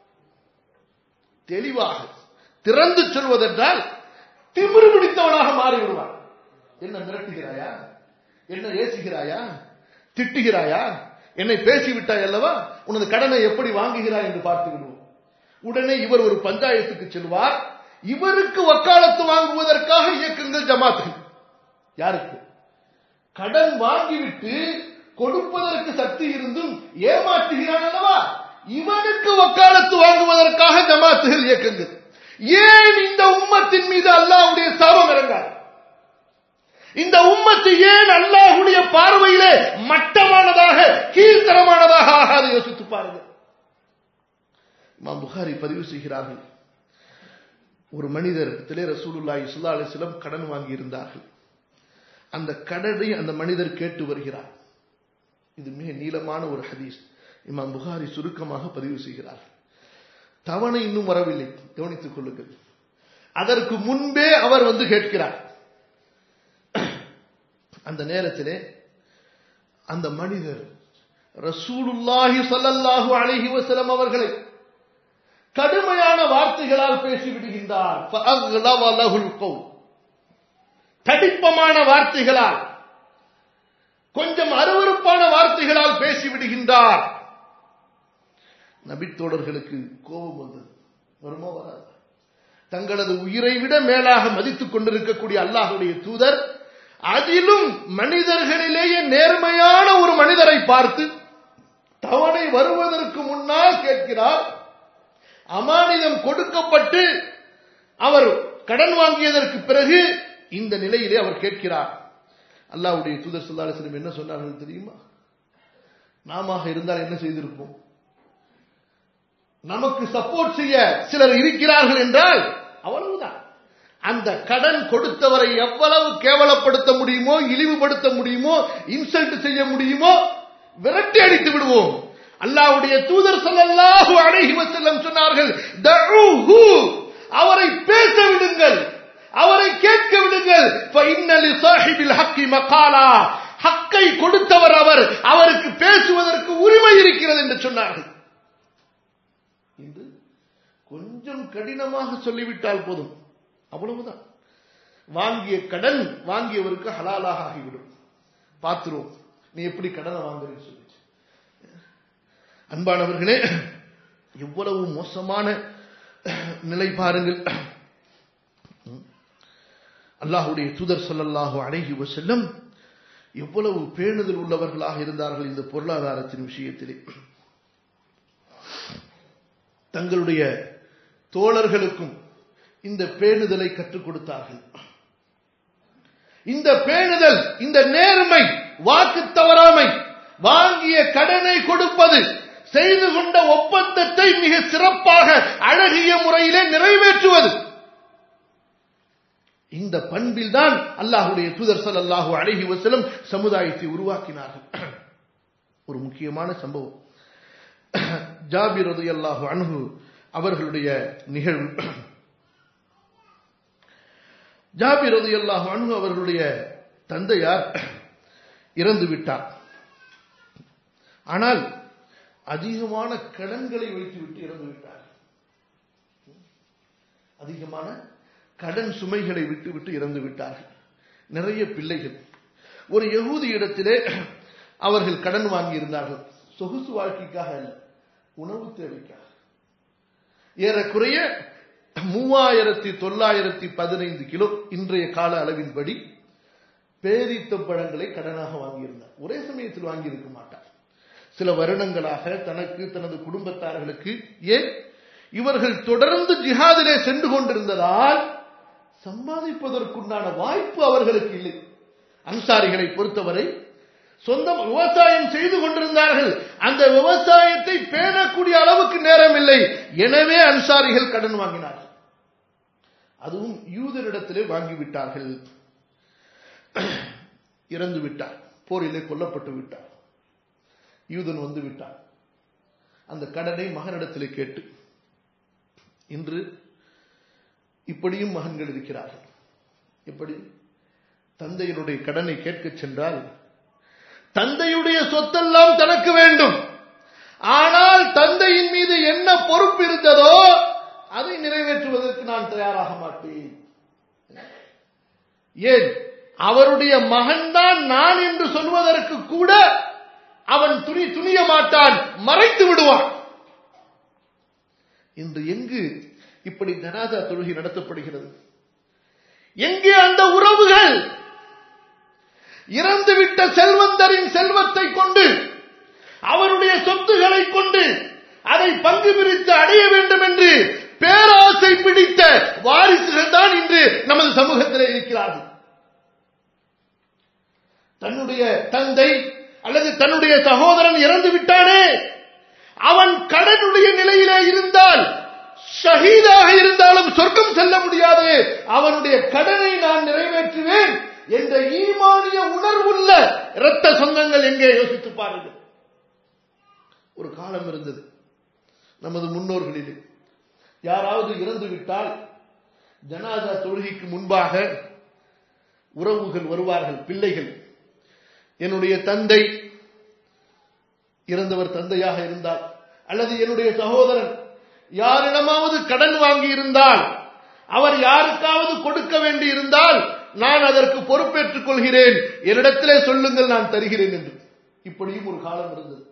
தெளிவாக திறந்து சொல்வதென்றால் திமிரு பிடித்தவனாக மாறிவிடுவான் என்ன மிரட்டுகிறாயா என்ன ஏசுகிறாயா திட்டுகிறாயா என்னை பேசிவிட்டாய் அல்லவா உனது கடனை எப்படி வாங்குகிறாய் என்று பார்த்து விடுவோம் உடனே இவர் ஒரு பஞ்சாயத்துக்கு செல்வார் இவருக்கு வக்காலத்து வாங்குவதற்காக இயக்குங்கள் ஜமாத்துகள் யாருக்கு கடன் வாங்கிவிட்டு கொடுப்பதற்கு சக்தி இருந்தும் ஏமாற்றுகிறான் அல்லவா இவனுக்கு வக்காலத்து வாங்குவதற்காக ஜமாத்துகள் இயக்குங்கள் ஏன் இந்த உம்மத்தின் மீது அல்லாஹ்வுடைய சாபம் இறங்காது இந்த உம்மத்து ஏன் அல்லாஹ்வுடைய பார்வையிலே மட்டமானதாக கீழ்த்தரமானதாக ஆகாது யோசித்து பாருங்கள் இமாம் புகாரி பதிவு செய்கிறார்கள் ஒரு மனிதர் திலே ரசூலுல்லாஹி ஸல்லல்லாஹு அலைஹி வஸல்லம் கடன் வாங்கி இருந்தார்கள் அந்த கடனை அந்த மனிதர் கேட்டு வருகிறார் இது மிக நீளமான ஒரு ஹதீஸ் இமாம் புகாரி சுருக்கமாக பதிவு செய்கிறார் தவணை இன்னும் வரவில்லை கவனித்துக் கொள்ளுங்கள் அதற்கு முன்பே அவர் வந்து கேட்கிறார் அந்த நேரத்திலே அந்த மனிதர் ரசூலுல்லாஹி ஸல்லல்லாஹு அலைஹி வஸல்லம் அவர்களை கடுமையான வார்த்தைகளால் பேசிவிடுகின்றார் فَأَغْلَظَ لَهُ الْقَوْلُ தடிப்பமான வார்த்தைகளால் கொஞ்சம் அருவருப்பான வார்த்தைகளால் பேசிவிடுகின்றார் நபித்தோழர்களுக்கு கோபம் வந்தது வருமோ வராது தங்களது உயிரை விட மேலாக மதித்துக் கொண்டிருக்கக்கூடிய அல்லாஹுடைய தூதர் அதிலும் மனிதர்களிலேயே நேர்மையான ஒரு மனிதரை பார்த்து தவணை வருவதற்கு முன்னால் கேட்கிறார் அமானிதம் கொடுக்கப்பட்டு அவர் கடன் வாங்கியதற்கு பிறகு இந்த நிலையிலே அவர் கேட்கிறார் அல்லாவுடைய தூதர் சொல்லாசலம் என்ன சொன்னார்கள் தெரியுமா நாம இருந்தால் என்ன செய்திருப்போம் நமக்கு சப்போர்ட் செய்ய சிலர் இருக்கிறார்கள் என்றால் அவ்வளவுதான் அந்த கடன் கொடுத்தவரை எவ்வளவு கேவலப்படுத்த முடியுமோ இழிவுபடுத்த முடியுமோ இன்சல்ட் செய்ய முடியுமோ விரட்டி அடித்து விடுவோம் அல்லாவுடைய தூதர் ஸல்லல்லாஹு அலைஹி வஸல்லம் சொன்னார்கள் தஊஹு அவரை பேச விடுங்கள் அவரை கேட்க விடுங்கள் فإن لصاحب الحق مقالا ஹக்கை கொடுத்தவர் அவர் அவருக்கு பேசுவதற்கு உரிமை இருக்கிறது என்று சொன்னார்கள் இன்று கொஞ்சம் கடினமாக சொல்லிவிட்டால் போதும் அவ்வளவுதான் வாங்கிய கடன் வாங்கியவருக்கு ஹலாலாக ஆகிவிடும் பார்த்துருவோம் நீ எப்படி கடனை வாங்குறேன்னு சொல்லிட்டு அன்பானவர்களே எவ்வளவு மோசமான நிலை பாருங்கள் அல்லாஹுடைய தூதர் சொல்லல்லாஹு அழகி செல்லும் எவ்வளவு பேணுதல் உள்ளவர்களாக இருந்தார்கள் இந்த பொருளாதாரத்தின் விஷயத்திலே தங்களுடைய தோழர்களுக்கும் இந்த பேணுதலை கற்றுக் கொடுத்தார்கள் இந்த பேணுதல் இந்த நேர்மை வாக்கு தவறாமை வாங்கிய கடனை கொடுப்பது செய்து கொண்ட ஒப்பந்தத்தை மிக சிறப்பாக அழகிய முறையிலே நிறைவேற்றுவது இந்த பண்பில் தான் அல்லாஹுடைய தூதர் சல்லாஹு அழகி வசலம் சமுதாயத்தை உருவாக்கினார்கள் ஒரு முக்கியமான சம்பவம் ஜாபிர் அல்லாஹு அணுகு அவர்களுடைய நிகழ்வு ஜாபிர் அல்லாஹு அணுகு அவர்களுடைய தந்தையார் இறந்து விட்டார் ஆனால் அதிகமான கடன்களை வைத்துவிட்டு இறந்து விட்டார் அதிகமான கடன் சுமைகளை விட்டுவிட்டு இறந்து விட்டார்கள் நிறைய பிள்ளைகள் ஒரு யகூதி இடத்திலே அவர்கள் கடன் வாங்கி இருந்தார்கள் சொகுசு வாழ்க்கைக்காக அல்ல உணவு தேவைக்காக ஏறக்குறைய மூவாயிரத்தி தொள்ளாயிரத்தி பதினைந்து கிலோ இன்றைய கால அளவின்படி பேரித்தம் பழங்களை கடனாக வாங்கியிருந்தார் ஒரே சமயத்தில் வாங்கியிருக்க மாட்டார் சில வருடங்களாக தனக்கு தனது குடும்பத்தார்களுக்கு ஏன் இவர்கள் தொடர்ந்து ஜிஹாதிலே சென்று கொண்டிருந்ததால் சம்பாதிப்பதற்குண்டான வாய்ப்பு அவர்களுக்கு இல்லை அன்சாரிகளை பொறுத்தவரை சொந்தம் விவசாயம் செய்து கொண்டிருந்தார்கள் அந்த விவசாயத்தை பேணக்கூடிய அளவுக்கு நேரம் இல்லை எனவே அன்சாரிகள் கடன் வாங்கினார்கள் அதுவும் யூதரிடத்திலே வாங்கிவிட்டார்கள் இறந்து விட்டார் போரிலே கொல்லப்பட்டு விட்டார் யூதன் வந்து விட்டார் அந்த கடனை மகனிடத்திலே கேட்டு இன்று இப்படியும் மகன்கள் இருக்கிறார்கள் எப்படி தந்தையினுடைய கடனை கேட்கச் சென்றால் தந்தையுடைய சொத்தெல்லாம் தனக்கு வேண்டும் ஆனால் தந்தையின் மீது என்ன பொறுப்பு இருந்ததோ அதை நிறைவேற்றுவதற்கு நான் தயாராக மாட்டேன் ஏன் அவருடைய மகன்தான் நான் என்று சொல்வதற்கு கூட அவன் துணி துணிய மாட்டான் மறைத்து விடுவான் இன்று எங்கு இப்படி ஜனாதா தொழுகை நடத்தப்படுகிறது எங்கே அந்த உறவுகள் இறந்துவிட்ட செல்வந்தரின் செல்வத்தை கொண்டு அவருடைய சொத்துக்களை கொண்டு அதை பங்கு பிரித்து அடைய வேண்டும் என்று பேராசை பிடித்த வாரிசுகள் தான் இன்று நமது சமூகத்திலே இருக்கிறார்கள் தன்னுடைய தந்தை அல்லது தன்னுடைய சகோதரன் இறந்து விட்டானே அவன் கடனுடைய நிலையிலே இருந்தால் ஷஹீதாக இருந்தாலும் சொர்க்கம் செல்ல முடியாது அவனுடைய கடனை நான் நிறைவேற்றுவேன் என்ற ஈமானிய உணர்வுள்ள இரத்த சொந்தங்கள் எங்கே யோசித்து பாருங்கள் ஒரு காலம் இருந்தது நமது முன்னோர்களிலே யாராவது இறந்து விட்டால் ஜனாதா தொழுகைக்கு முன்பாக உறவுகள் வருவார்கள் பிள்ளைகள் என்னுடைய தந்தை இறந்தவர் தந்தையாக இருந்தால் அல்லது என்னுடைய சகோதரன் யாரிடமாவது கடன் வாங்கி இருந்தால் அவர் யாருக்காவது கொடுக்க வேண்டி இருந்தால் நான் அதற்கு பொறுப்பேற்றுக் கொள்கிறேன் என்னிடத்திலே சொல்லுங்கள் நான் தருகிறேன் என்று இப்படியும் ஒரு காலம் இருந்தது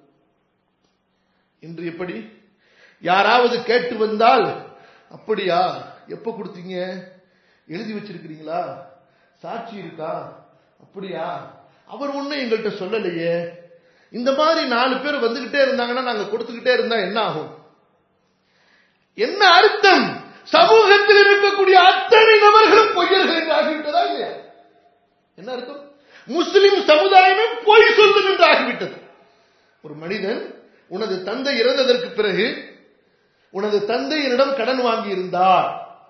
இன்று எப்படி யாராவது கேட்டு வந்தால் அப்படியா எப்ப கொடுத்தீங்க எழுதி வச்சிருக்கிறீங்களா சாட்சி இருக்கா அப்படியா அவர் ஒண்ணும் எங்கள்கிட்ட சொல்லலையே இந்த மாதிரி நாலு பேர் வந்துகிட்டே இருந்தாங்கன்னா நாங்க கொடுத்துக்கிட்டே இருந்தா என்ன ஆகும் என்ன அர்த்தம் சமூகத்தில் இருக்கக்கூடிய அத்தனை நபர்களும் பொய்யர்கள் என்று ஆகிவிட்டதா இல்லையா என்ன அர்த்தம் முஸ்லிம் சமுதாயமே பொய் சொல்லும் என்று ஆகிவிட்டது ஒரு மனிதன் உனது தந்தை இறந்ததற்கு பிறகு உனது தந்தை என்னிடம் கடன் வாங்கி இருந்தார்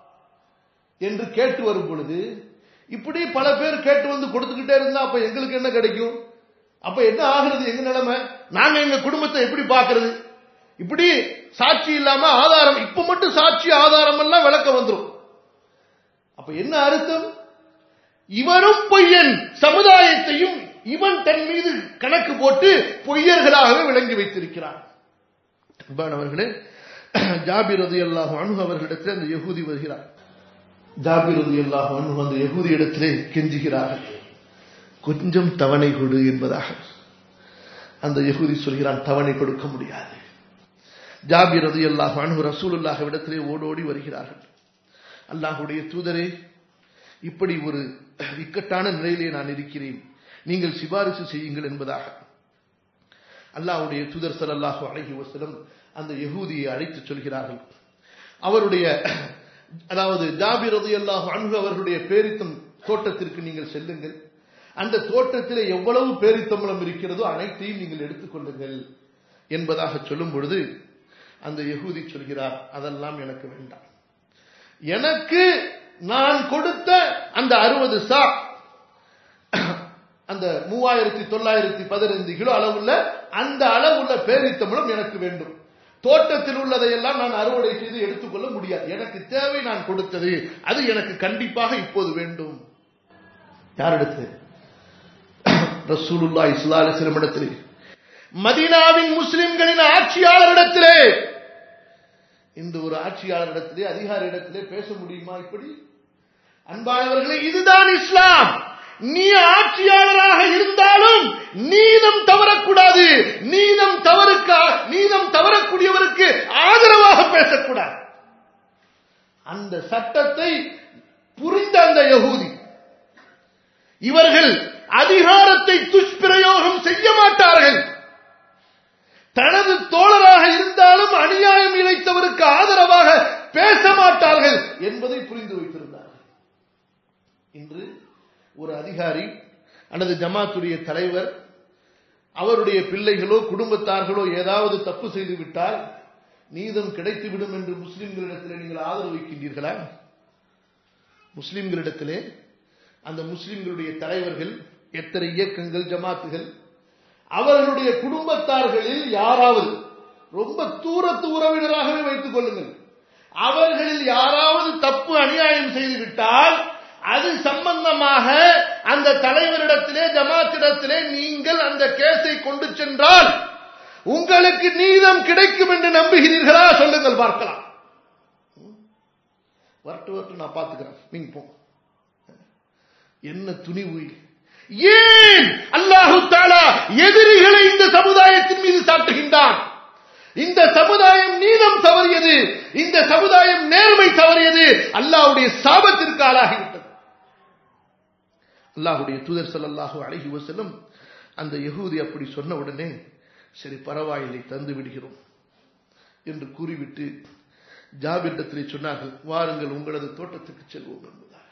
என்று கேட்டு வரும் பொழுது இப்படி பல பேர் கேட்டு வந்து கொடுத்துக்கிட்டே இருந்தா அப்ப எங்களுக்கு என்ன கிடைக்கும் அப்ப என்ன ஆகுறது எங்க நிலைமை நாங்க எங்க குடும்பத்தை எப்படி பாக்குறது இப்படி சாட்சி இல்லாம ஆதாரம் இப்ப மட்டும் சாட்சி ஆதாரம் எல்லாம் விளக்க வந்துரும் அப்ப என்ன அர்த்தம் இவரும் பொய்யன் சமுதாயத்தையும் இவன் தன் மீது கணக்கு போட்டு பொய்யர்களாகவே விளங்கி வைத்திருக்கிறான் அன்பானவர்களே ஜாபிர் ரதி அல்லாஹ் அனு அவர்களிடத்தில் அந்த யகூதி வருகிறார் ஜாபிர் ரதி அல்லாஹ் அனு அந்த யகூதி இடத்திலே கெஞ்சுகிறார்கள் கொஞ்சம் தவணை கொடு என்பதாக அந்த யகூதி சொல்கிறான் தவணை கொடுக்க முடியாது ஜாபிர் ரதி அல்லாஹ் அனு ரசூலுல்லாஹ் இடத்திலே ஓடோடி வருகிறார்கள் அல்லாஹுடைய தூதரே இப்படி ஒரு இக்கட்டான நிலையிலே நான் இருக்கிறேன் நீங்கள் சிபாரிசு செய்யுங்கள் என்பதாக அல்லாஹுடைய தூதர் சல்லாஹூ அழகி வசலம் அந்த யகூதியை அழைத்து சொல்கிறார்கள் அவருடைய அதாவது ஜாபிர் ரதி அல்லாஹ் அன்பு அவர்களுடைய பேரித்தம் தோட்டத்திற்கு நீங்கள் செல்லுங்கள் அந்த தோட்டத்தில் எவ்வளவு பேரித்தம்பளம் இருக்கிறதோ அனைத்தையும் நீங்கள் எடுத்துக்கொள்ளுங்கள் என்பதாக சொல்லும் பொழுது அந்த யகூதி சொல்கிறார் அதெல்லாம் எனக்கு வேண்டாம் எனக்கு நான் கொடுத்த அந்த அறுபது சா அந்த மூவாயிரத்தி தொள்ளாயிரத்தி பதினைந்து கிலோ அளவுள்ள அந்த அளவுள்ள பேரித்தம்பளம் எனக்கு வேண்டும் தோட்டத்தில் உள்ளதையெல்லாம் நான் அறுவடை செய்து எடுத்துக்கொள்ள முடியாது எனக்கு தேவை நான் கொடுத்தது அது எனக்கு கண்டிப்பாக இப்போது வேண்டும் யாரிடத்தில் ரசூலுல்லா இஸ்லா அலிஸ்லம் இடத்திலே மதீனாவின் முஸ்லிம்களின் ஆட்சியாளரிடத்திலே இந்த ஒரு ஆட்சியாளரிடத்திலே அதிகாரி இடத்திலே பேச முடியுமா இப்படி அன்பானவர்களே இதுதான் இஸ்லாம் நீ ஆட்சியாளராக இருந்தாலும் நீதம் தவறக்கூடாது நீதம் தவறுக்கா நீதம் தவறக்கூடியவருக்கு ஆதரவாக பேசக்கூடாது அந்த சட்டத்தை புரிந்த அந்த யகூதி இவர்கள் அதிகாரத்தை துஷ்பிரயோகம் செய்ய மாட்டார்கள் தனது தோழராக இருந்தாலும் அநியாயம் இழைத்தவருக்கு ஆதரவாக பேச மாட்டார்கள் என்பதை புரிந்து வைத்திருந்தார்கள் இன்று ஒரு அதிகாரி அல்லது ஜமாத்துடைய தலைவர் அவருடைய பிள்ளைகளோ குடும்பத்தார்களோ ஏதாவது தப்பு செய்து விட்டால் நீதம் கிடைத்துவிடும் என்று முஸ்லிம்களிடத்திலே நீங்கள் ஆதரவு வைக்கின்றீர்களா முஸ்லிம்களிடத்திலே அந்த முஸ்லிம்களுடைய தலைவர்கள் எத்தனை இயக்கங்கள் ஜமாத்துகள் அவர்களுடைய குடும்பத்தார்களில் யாராவது ரொம்ப தூரத்து உறவினராகவே வைத்துக் கொள்ளுங்கள் அவர்களில் யாராவது தப்பு அநியாயம் செய்துவிட்டால் அது சம்பந்தமாக அந்த தலைவரிடத்திலே ஜமாத்திடத்திலே நீங்கள் அந்த கேஸை கொண்டு சென்றால் உங்களுக்கு நீதம் கிடைக்கும் என்று நம்புகிறீர்களா சொல்லுங்கள் பார்க்கலாம் வரட்டு வரட்டு நான் பார்த்துக்கிறேன் நீங்க போ என்ன துணிவு ஏன் அல்லாஹு தாலா எதிரிகளை இந்த சமுதாயத்தின் மீது சாட்டுகின்றான் இந்த சமுதாயம் நீதம் தவறியது இந்த சமுதாயம் நேர்மை தவறியது அல்லாஹ்வுடைய சாபத்திற்கு ஆளாகிவிட்டது அல்லாஹ்வுடைய தூதர் ஸல்லல்லாஹு அலைஹி வஸல்லம் அந்த யகூதி அப்படி சொன்ன உடனே சரி பரவாயில்லை தந்து விடுகிறோம் என்று கூறிவிட்டு ஜாபிரிடத்திலே சொன்னார்கள் வாருங்கள் உங்களது தோட்டத்துக்கு செல்வோம் என்பதாக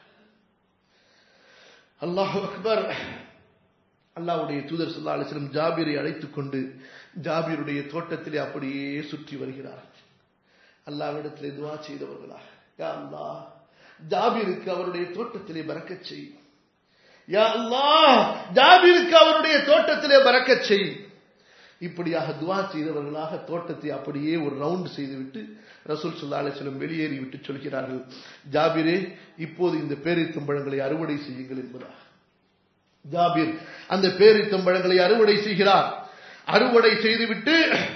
அல்லாஹ் அக்பர் அல்லாஹ்வுடைய தூதர் ஸல்லல்லாஹு அலைஹி வஸல்லம் ஜாபிரை அழைத்துக் கொண்டு ஜாபிருடைய தோட்டத்திலே அப்படியே சுற்றி வருகிறார் அல்லாஹ்விடத்திலே துஆ செய்தவர்களாக யா அல்லாஹ் ஜாபிருக்கு அவருடைய தோட்டத்திலே பறக்கச் செய் யா அல்லாஹ் ஜாபிருக்கு அவருடைய தோட்டத்திலே பறக்கச் செய் இப்படியாக துவா செய்தவர்களாக தோட்டத்தை அப்படியே ஒரு ரவுண்ட் செய்துவிட்டு ரசூல் சுல்லா அலிஸ்லம் வெளியேறி விட்டு சொல்கிறார்கள் ஜாபிரே இப்போது இந்த பேரித்தம்பழங்களை அறுவடை செய்யுங்கள் என்பதாக ஜாபிர் அந்த பேரித்தம்பழங்களை அறுவடை செய்கிறார் அறுவடை செய்துவிட்டு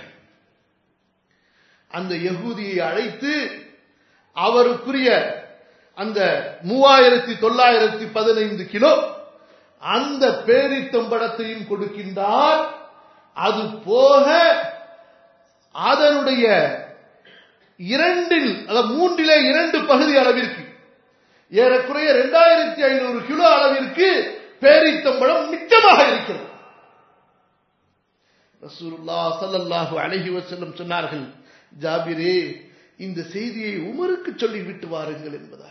அந்த யகூதியை அழைத்து அவருக்குரிய அந்த மூவாயிரத்தி தொள்ளாயிரத்தி பதினைந்து கிலோ அந்த பேரித்தம்பழத்தையும் கொடுக்கின்றார் அது போக அதனுடைய இரண்டில் அதாவது மூன்றிலே இரண்டு பகுதி அளவிற்கு ஏறக்குறைய இரண்டாயிரத்தி ஐநூறு கிலோ அளவிற்கு பேரித்தம்பழம் மிச்சமாக இருக்கிறது ரசூலுல்லா ஸல்லல்லாஹு அலைஹி வஸல்லம் சொன்னார்கள் ஜாபிரே இந்த செய்தியை உமருக்கு சொல்லி விட்டு வாருங்கள் என்பதாக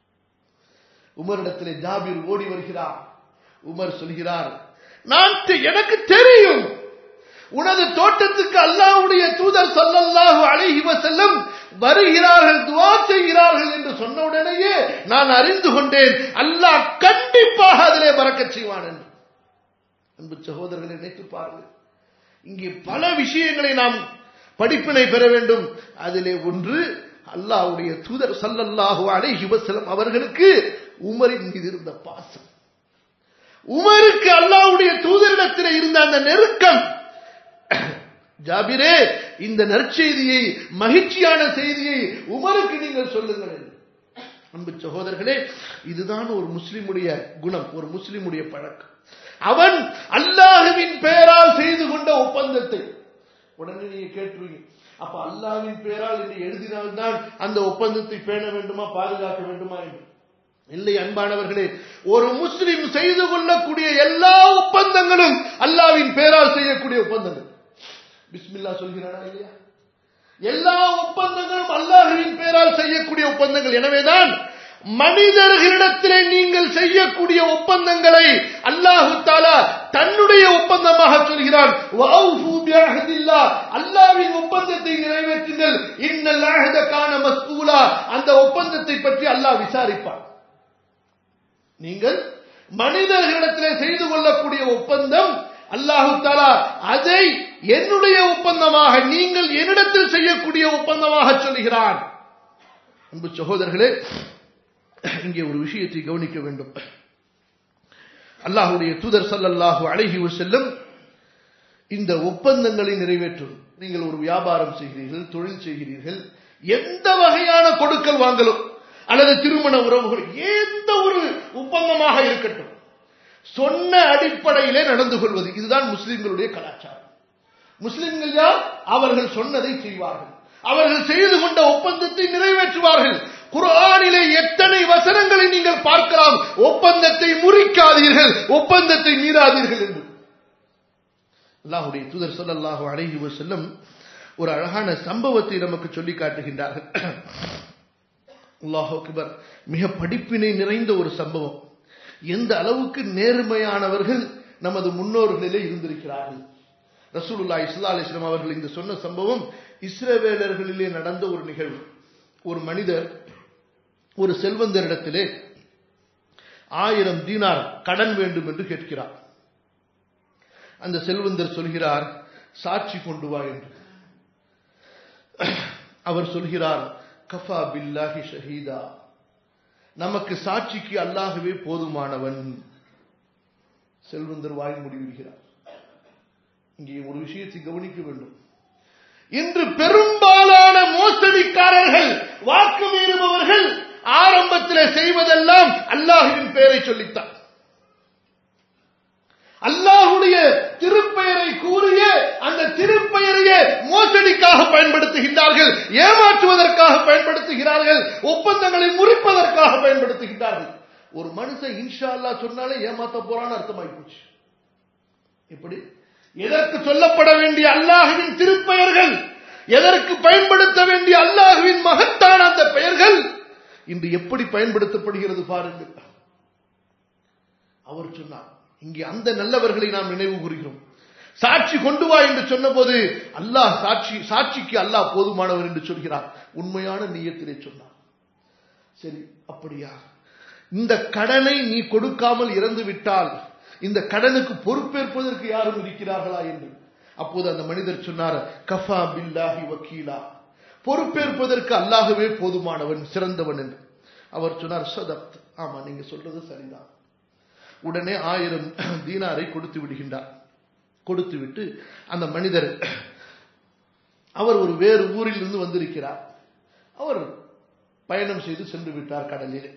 உமரிடத்திலே ஜாபிர் ஓடி வருகிறார் உமர் சொல்கிறார் நான் எனக்கு தெரியும் உனது தோட்டத்துக்கு அல்லாஹ்வுடைய தூதர் ஸல்லல்லாஹு அலைஹி வஸல்லம் வருகிறார்கள் துஆ செய்கிறார்கள் என்று சொன்ன உடனேயே நான் அறிந்து கொண்டேன் அல்லாஹ் கண்டிப்பாக அதிலே பறக்கச் செய்வான் என்று அன்பு சகோதரர்களை நினைத்து பாருங்கள் இங்கே பல விஷயங்களை நாம் படிப்பினை பெற வேண்டும் அதிலே ஒன்று அல்லாஹ்வுடைய தூதர் ஸல்லல்லாஹு அலைஹி வஸல்லம் அவர்களுக்கு உமரின் மீது இருந்த பாசம் உமருக்கு அல்லாஹ்வுடைய தூதரிடத்தில் இருந்த அந்த நெருக்கம் ஜாபிரே இந்த நற்செய்தியை மகிழ்ச்சியான செய்தியை உமருக்கு நீங்கள் சொல்லுங்கள் என்று. அன்பு சகோதரர்களே இதுதான் ஒரு முஸ்லிமுடைய குணம் ஒரு முஸ்லிமுடைய பழக்கம் அவன் அல்லாஹுவின் பெயரால் செய்து கொண்ட ஒப்பந்தத்தை உடனே நீங்க கேட்டுருவீங்க அப்ப அல்லாஹ்வின் பெயரால் என்று எழுதினால்தான் அந்த ஒப்பந்தத்தை பேண வேண்டுமா பாதுகாக்க வேண்டுமா என்று இல்லை அன்பானவர்களே ஒரு முஸ்லிம் செய்து கொள்ளக்கூடிய எல்லா ஒப்பந்தங்களும் அல்லாவின் பெயரால் செய்யக்கூடிய ஒப்பந்தங்கள் பிஸ்மில்லா சொல்கிறானா இல்லையா எல்லா ஒப்பந்தங்களும் அல்லாஹுவின் பெயரால் செய்யக்கூடிய ஒப்பந்தங்கள் எனவேதான் மனிதர்களிடத்திலே நீங்கள் செய்யக்கூடிய ஒப்பந்தங்களை அல்லாஹு தாலா தன்னுடைய ஒப்பந்தமாக சொல்கிறான் வஅவ்ஃபு பிஅஹ்தில்லாஹ் அல்லாஹ்வின் ஒப்பந்தத்தை நிறைவேற்றுங்கள் இன்னல் அஹ்த கான மஸ்ஊலா அந்த ஒப்பந்தத்தை பற்றி அல்லாஹ் விசாரிப்பான் நீங்கள் மனிதர்களிடத்திலே செய்து கொள்ளக்கூடிய ஒப்பந்தம் அல்லாஹு தாலா அதை என்னுடைய ஒப்பந்தமாக நீங்கள் என்னிடத்தில் செய்யக்கூடிய ஒப்பந்தமாக சொல்கிறான் அன்பு சகோதரர்களே இங்கே ஒரு விஷயத்தை கவனிக்க வேண்டும் அல்லாஹுடைய தூதர் ஸல்லல்லாஹு அலைஹி வஸல்லம் இந்த ஒப்பந்தங்களை நிறைவேற்றும் நீங்கள் ஒரு வியாபாரம் செய்கிறீர்கள் தொழில் செய்கிறீர்கள் எந்த வகையான கொடுக்கல் வாங்கலும் அல்லது திருமண உறவுகள் எந்த ஒரு ஒப்பந்தமாக இருக்கட்டும் சொன்ன அடிப்படையிலே நடந்து கொள்வது இதுதான் முஸ்லிம்களுடைய கலாச்சாரம் முஸ்லிம்கள் யார் அவர்கள் சொன்னதை செய்வார்கள் அவர்கள் செய்து கொண்ட ஒப்பந்தத்தை நிறைவேற்றுவார்கள் குர்ஆனிலே எத்தனை வசனங்களை நீங்கள் பார்க்கலாம் ஒப்பந்தத்தை முறிக்காதீர்கள் ஒப்பந்தத்தை மீறாதீர்கள் என்று அல்லாஹுடைய தூதர் ஸல்லல்லாஹு அலைஹி வஸல்லம் ஒரு அழகான சம்பவத்தை நமக்கு சொல்லி காட்டுகின்றார்கள் அல்லாஹ் அக்பர் மிக படிப்பினை நிறைந்த ஒரு சம்பவம் எந்த அளவுக்கு நேர்மையானவர்கள் நமது முன்னோர்களிலே இருந்திருக்கிறார்கள் ரசூலுல்லாஹி ஸல்லல்லாஹு அலைஹி வஸல்லம் அவர்கள் இங்கு சொன்ன சம்பவம் இஸ்ரவேலர்களிலே நடந்த ஒரு நிகழ்வு ஒரு மனிதர் ஒரு செல்வந்தரிடத்திலே ஆயிரம் தீனார் கடன் வேண்டும் என்று கேட்கிறார் அந்த செல்வந்தர் சொல்கிறார் சாட்சி கொண்டு வா என்று அவர் சொல்கிறார் கஃபா பில்லாஹி ஷஹீதா நமக்கு சாட்சிக்கு அல்லாகவே போதுமானவன் செல்வந்தர் வாய் முடிவிடுகிறார் இங்கே ஒரு விஷயத்தை கவனிக்க வேண்டும் இன்று பெரும்பாலான மோசடிக்காரர்கள் வாக்கு மீறுபவர்கள் ஆரம்பத்தில் செய்வதெல்லாம் அல்லாஹுவின் பெயரை சொல்லித்தான் அல்லாஹுடைய திருப்பெயரை கூறிய அந்த திருப்பெயரையே மோசடிக்காக பயன்படுத்துகின்றார்கள் ஏமாற்றுவதற்காக பயன்படுத்துகிறார்கள் ஒப்பந்தங்களை முறிப்பதற்காக பயன்படுத்துகின்றார்கள் ஒரு மனுஷன் இன்ஷா அல்லா சொன்னாலே ஏமாத்த போறான்னு அர்த்தமாகி போச்சு இப்படி எதற்கு சொல்லப்பட வேண்டிய அல்லாஹுவின் திருப்பெயர்கள் எதற்கு பயன்படுத்த வேண்டிய அல்லாஹுவின் மகத்தான அந்த பெயர்கள் இன்று எப்படி பயன்படுத்தப்படுகிறது பாருங்கள் அவர் சொன்னார் இங்கே அந்த நல்லவர்களை நாம் நினைவு கூறுகிறோம் சாட்சி கொண்டு வா என்று சொன்னபோது அல்லாஹ் சாட்சி சாட்சிக்கு அல்லாஹ் போதுமானவர் என்று சொல்கிறார் உண்மையான நீயத்திலே சொன்னார் சரி அப்படியா இந்த கடனை நீ கொடுக்காமல் இறந்து விட்டால் இந்த கடனுக்கு பொறுப்பேற்பதற்கு யாரும் இருக்கிறார்களா என்று அப்போது அந்த மனிதர் சொன்னார் கஃபா பில்லாஹி வக்கீலா பொறுப்பேற்பதற்கு அல்லாகவே போதுமானவன் சிறந்தவன் என்று அவர் சொன்னார் சதப்த் ஆமா நீங்க சொல்றது சரிதான் உடனே ஆயிரம் தீனாரை கொடுத்து விடுகின்றார் கொடுத்து விட்டு அந்த மனிதர் அவர் ஒரு வேறு ஊரில் இருந்து வந்திருக்கிறார் அவர் பயணம் செய்து சென்று விட்டார் கடலில்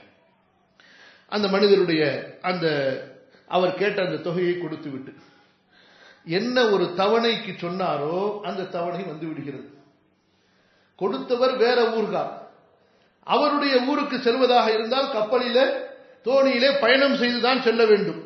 அந்த மனிதருடைய அந்த அவர் கேட்ட அந்த தொகையை கொடுத்து விட்டு என்ன ஒரு தவணைக்கு சொன்னாரோ அந்த தவணை வந்து விடுகிறது கொடுத்தவர் வேற ஊர்கார் அவருடைய ஊருக்கு செல்வதாக இருந்தால் கப்பலில தோணியிலே பயணம் செய்துதான் செல்ல வேண்டும்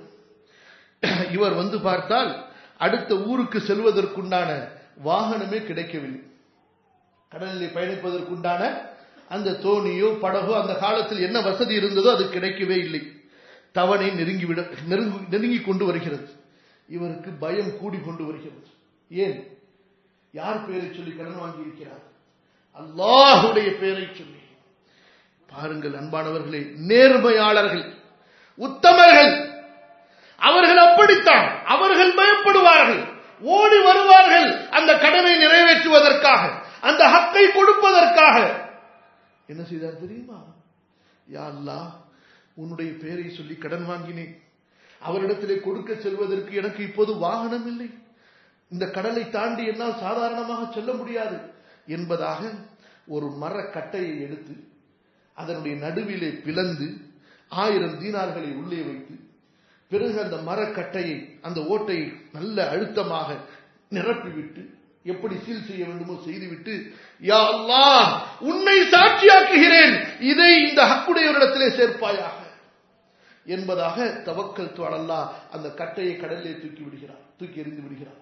இவர் வந்து பார்த்தால் அடுத்த ஊருக்கு செல்வதற்குண்டான வாகனமே கிடைக்கவில்லை கடலிலே பயணிப்பதற்குண்டான அந்த தோணியோ படகோ அந்த காலத்தில் என்ன வசதி இருந்ததோ அது கிடைக்கவே இல்லை தவணை நெருங்கிவிட நெருங்கி நெருங்கி கொண்டு வருகிறது இவருக்கு பயம் கூடி கொண்டு வருகிறது ஏன் யார் பெயரை சொல்லி கடன் வாங்கி இருக்கிறார் அல்லாஹுடைய பெயரை சொல்லி பாருங்கள் அன்பானவர்களே நேர்மையாளர்கள் உத்தமர்கள் அவர்கள் அப்படித்தான் அவர்கள் பயப்படுவார்கள் ஓடி வருவார்கள் அந்த கடனை நிறைவேற்றுவதற்காக அந்த ஹக்கை கொடுப்பதற்காக என்ன செய்தார் தெரியுமா யா அல்லா உன்னுடைய பெயரை சொல்லி கடன் வாங்கினேன் அவரிடத்திலே கொடுக்க செல்வதற்கு எனக்கு இப்போது வாகனம் இல்லை இந்த கடலை தாண்டி என்னால் சாதாரணமாக செல்ல முடியாது என்பதாக ஒரு மர கட்டையை எடுத்து அதனுடைய நடுவிலே பிளந்து ஆயிரம் தீனார்களை உள்ளே வைத்து பிறகு அந்த மரக்கட்டையை அந்த ஓட்டையை நல்ல அழுத்தமாக நிரப்பிவிட்டு எப்படி சீல் செய்ய வேண்டுமோ செய்துவிட்டு யா அல்லாஹ் உன்னை சாட்சியாக்குகிறேன் இதை இந்த ஹக்குடையவரிடத்திலே சேர்ப்பாயாக என்பதாக தவக்கல் அல்லா அந்த கட்டையை கடலிலே தூக்கி விடுகிறார் தூக்கி எறிந்து விடுகிறார்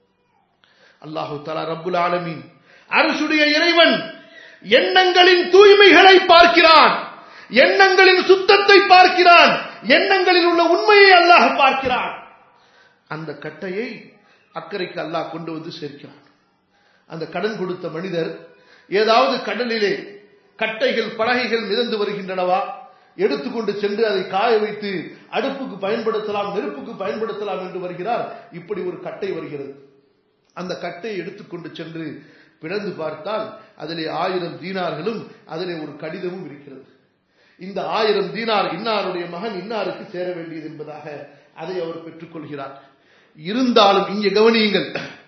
அல்லாஹு தலா ரப்புல் ஆலமீன் அரசுடைய இறைவன் எண்ணங்களின் தூய்மைகளை பார்க்கிறான் எண்ணங்களின் சுத்தத்தை பார்க்கிறான் எண்ணங்களில் உள்ள உண்மையை அல்லாஹ் பார்க்கிறான் அந்த கட்டையை அக்கறைக்கு அல்லாஹ் கொண்டு வந்து சேர்க்கிறான் அந்த கடன் கொடுத்த மனிதர் ஏதாவது கடலிலே கட்டைகள் பலகைகள் மிதந்து வருகின்றனவா எடுத்துக்கொண்டு சென்று அதை காய வைத்து அடுப்புக்கு பயன்படுத்தலாம் நெருப்புக்கு பயன்படுத்தலாம் என்று வருகிறார் இப்படி ஒரு கட்டை வருகிறது அந்த கட்டையை எடுத்துக்கொண்டு சென்று பிளந்து பார்த்தால் அதிலே ஆயிரம் தீனார்களும் அதிலே ஒரு கடிதமும் இருக்கிறது இந்த ஆயிரம் தீனார் இன்னாருடைய மகன் இன்னாருக்கு சேர வேண்டியது என்பதாக அதை அவர் பெற்றுக்கொள்கிறார் இருந்தாலும் இங்கே கவனியுங்கள்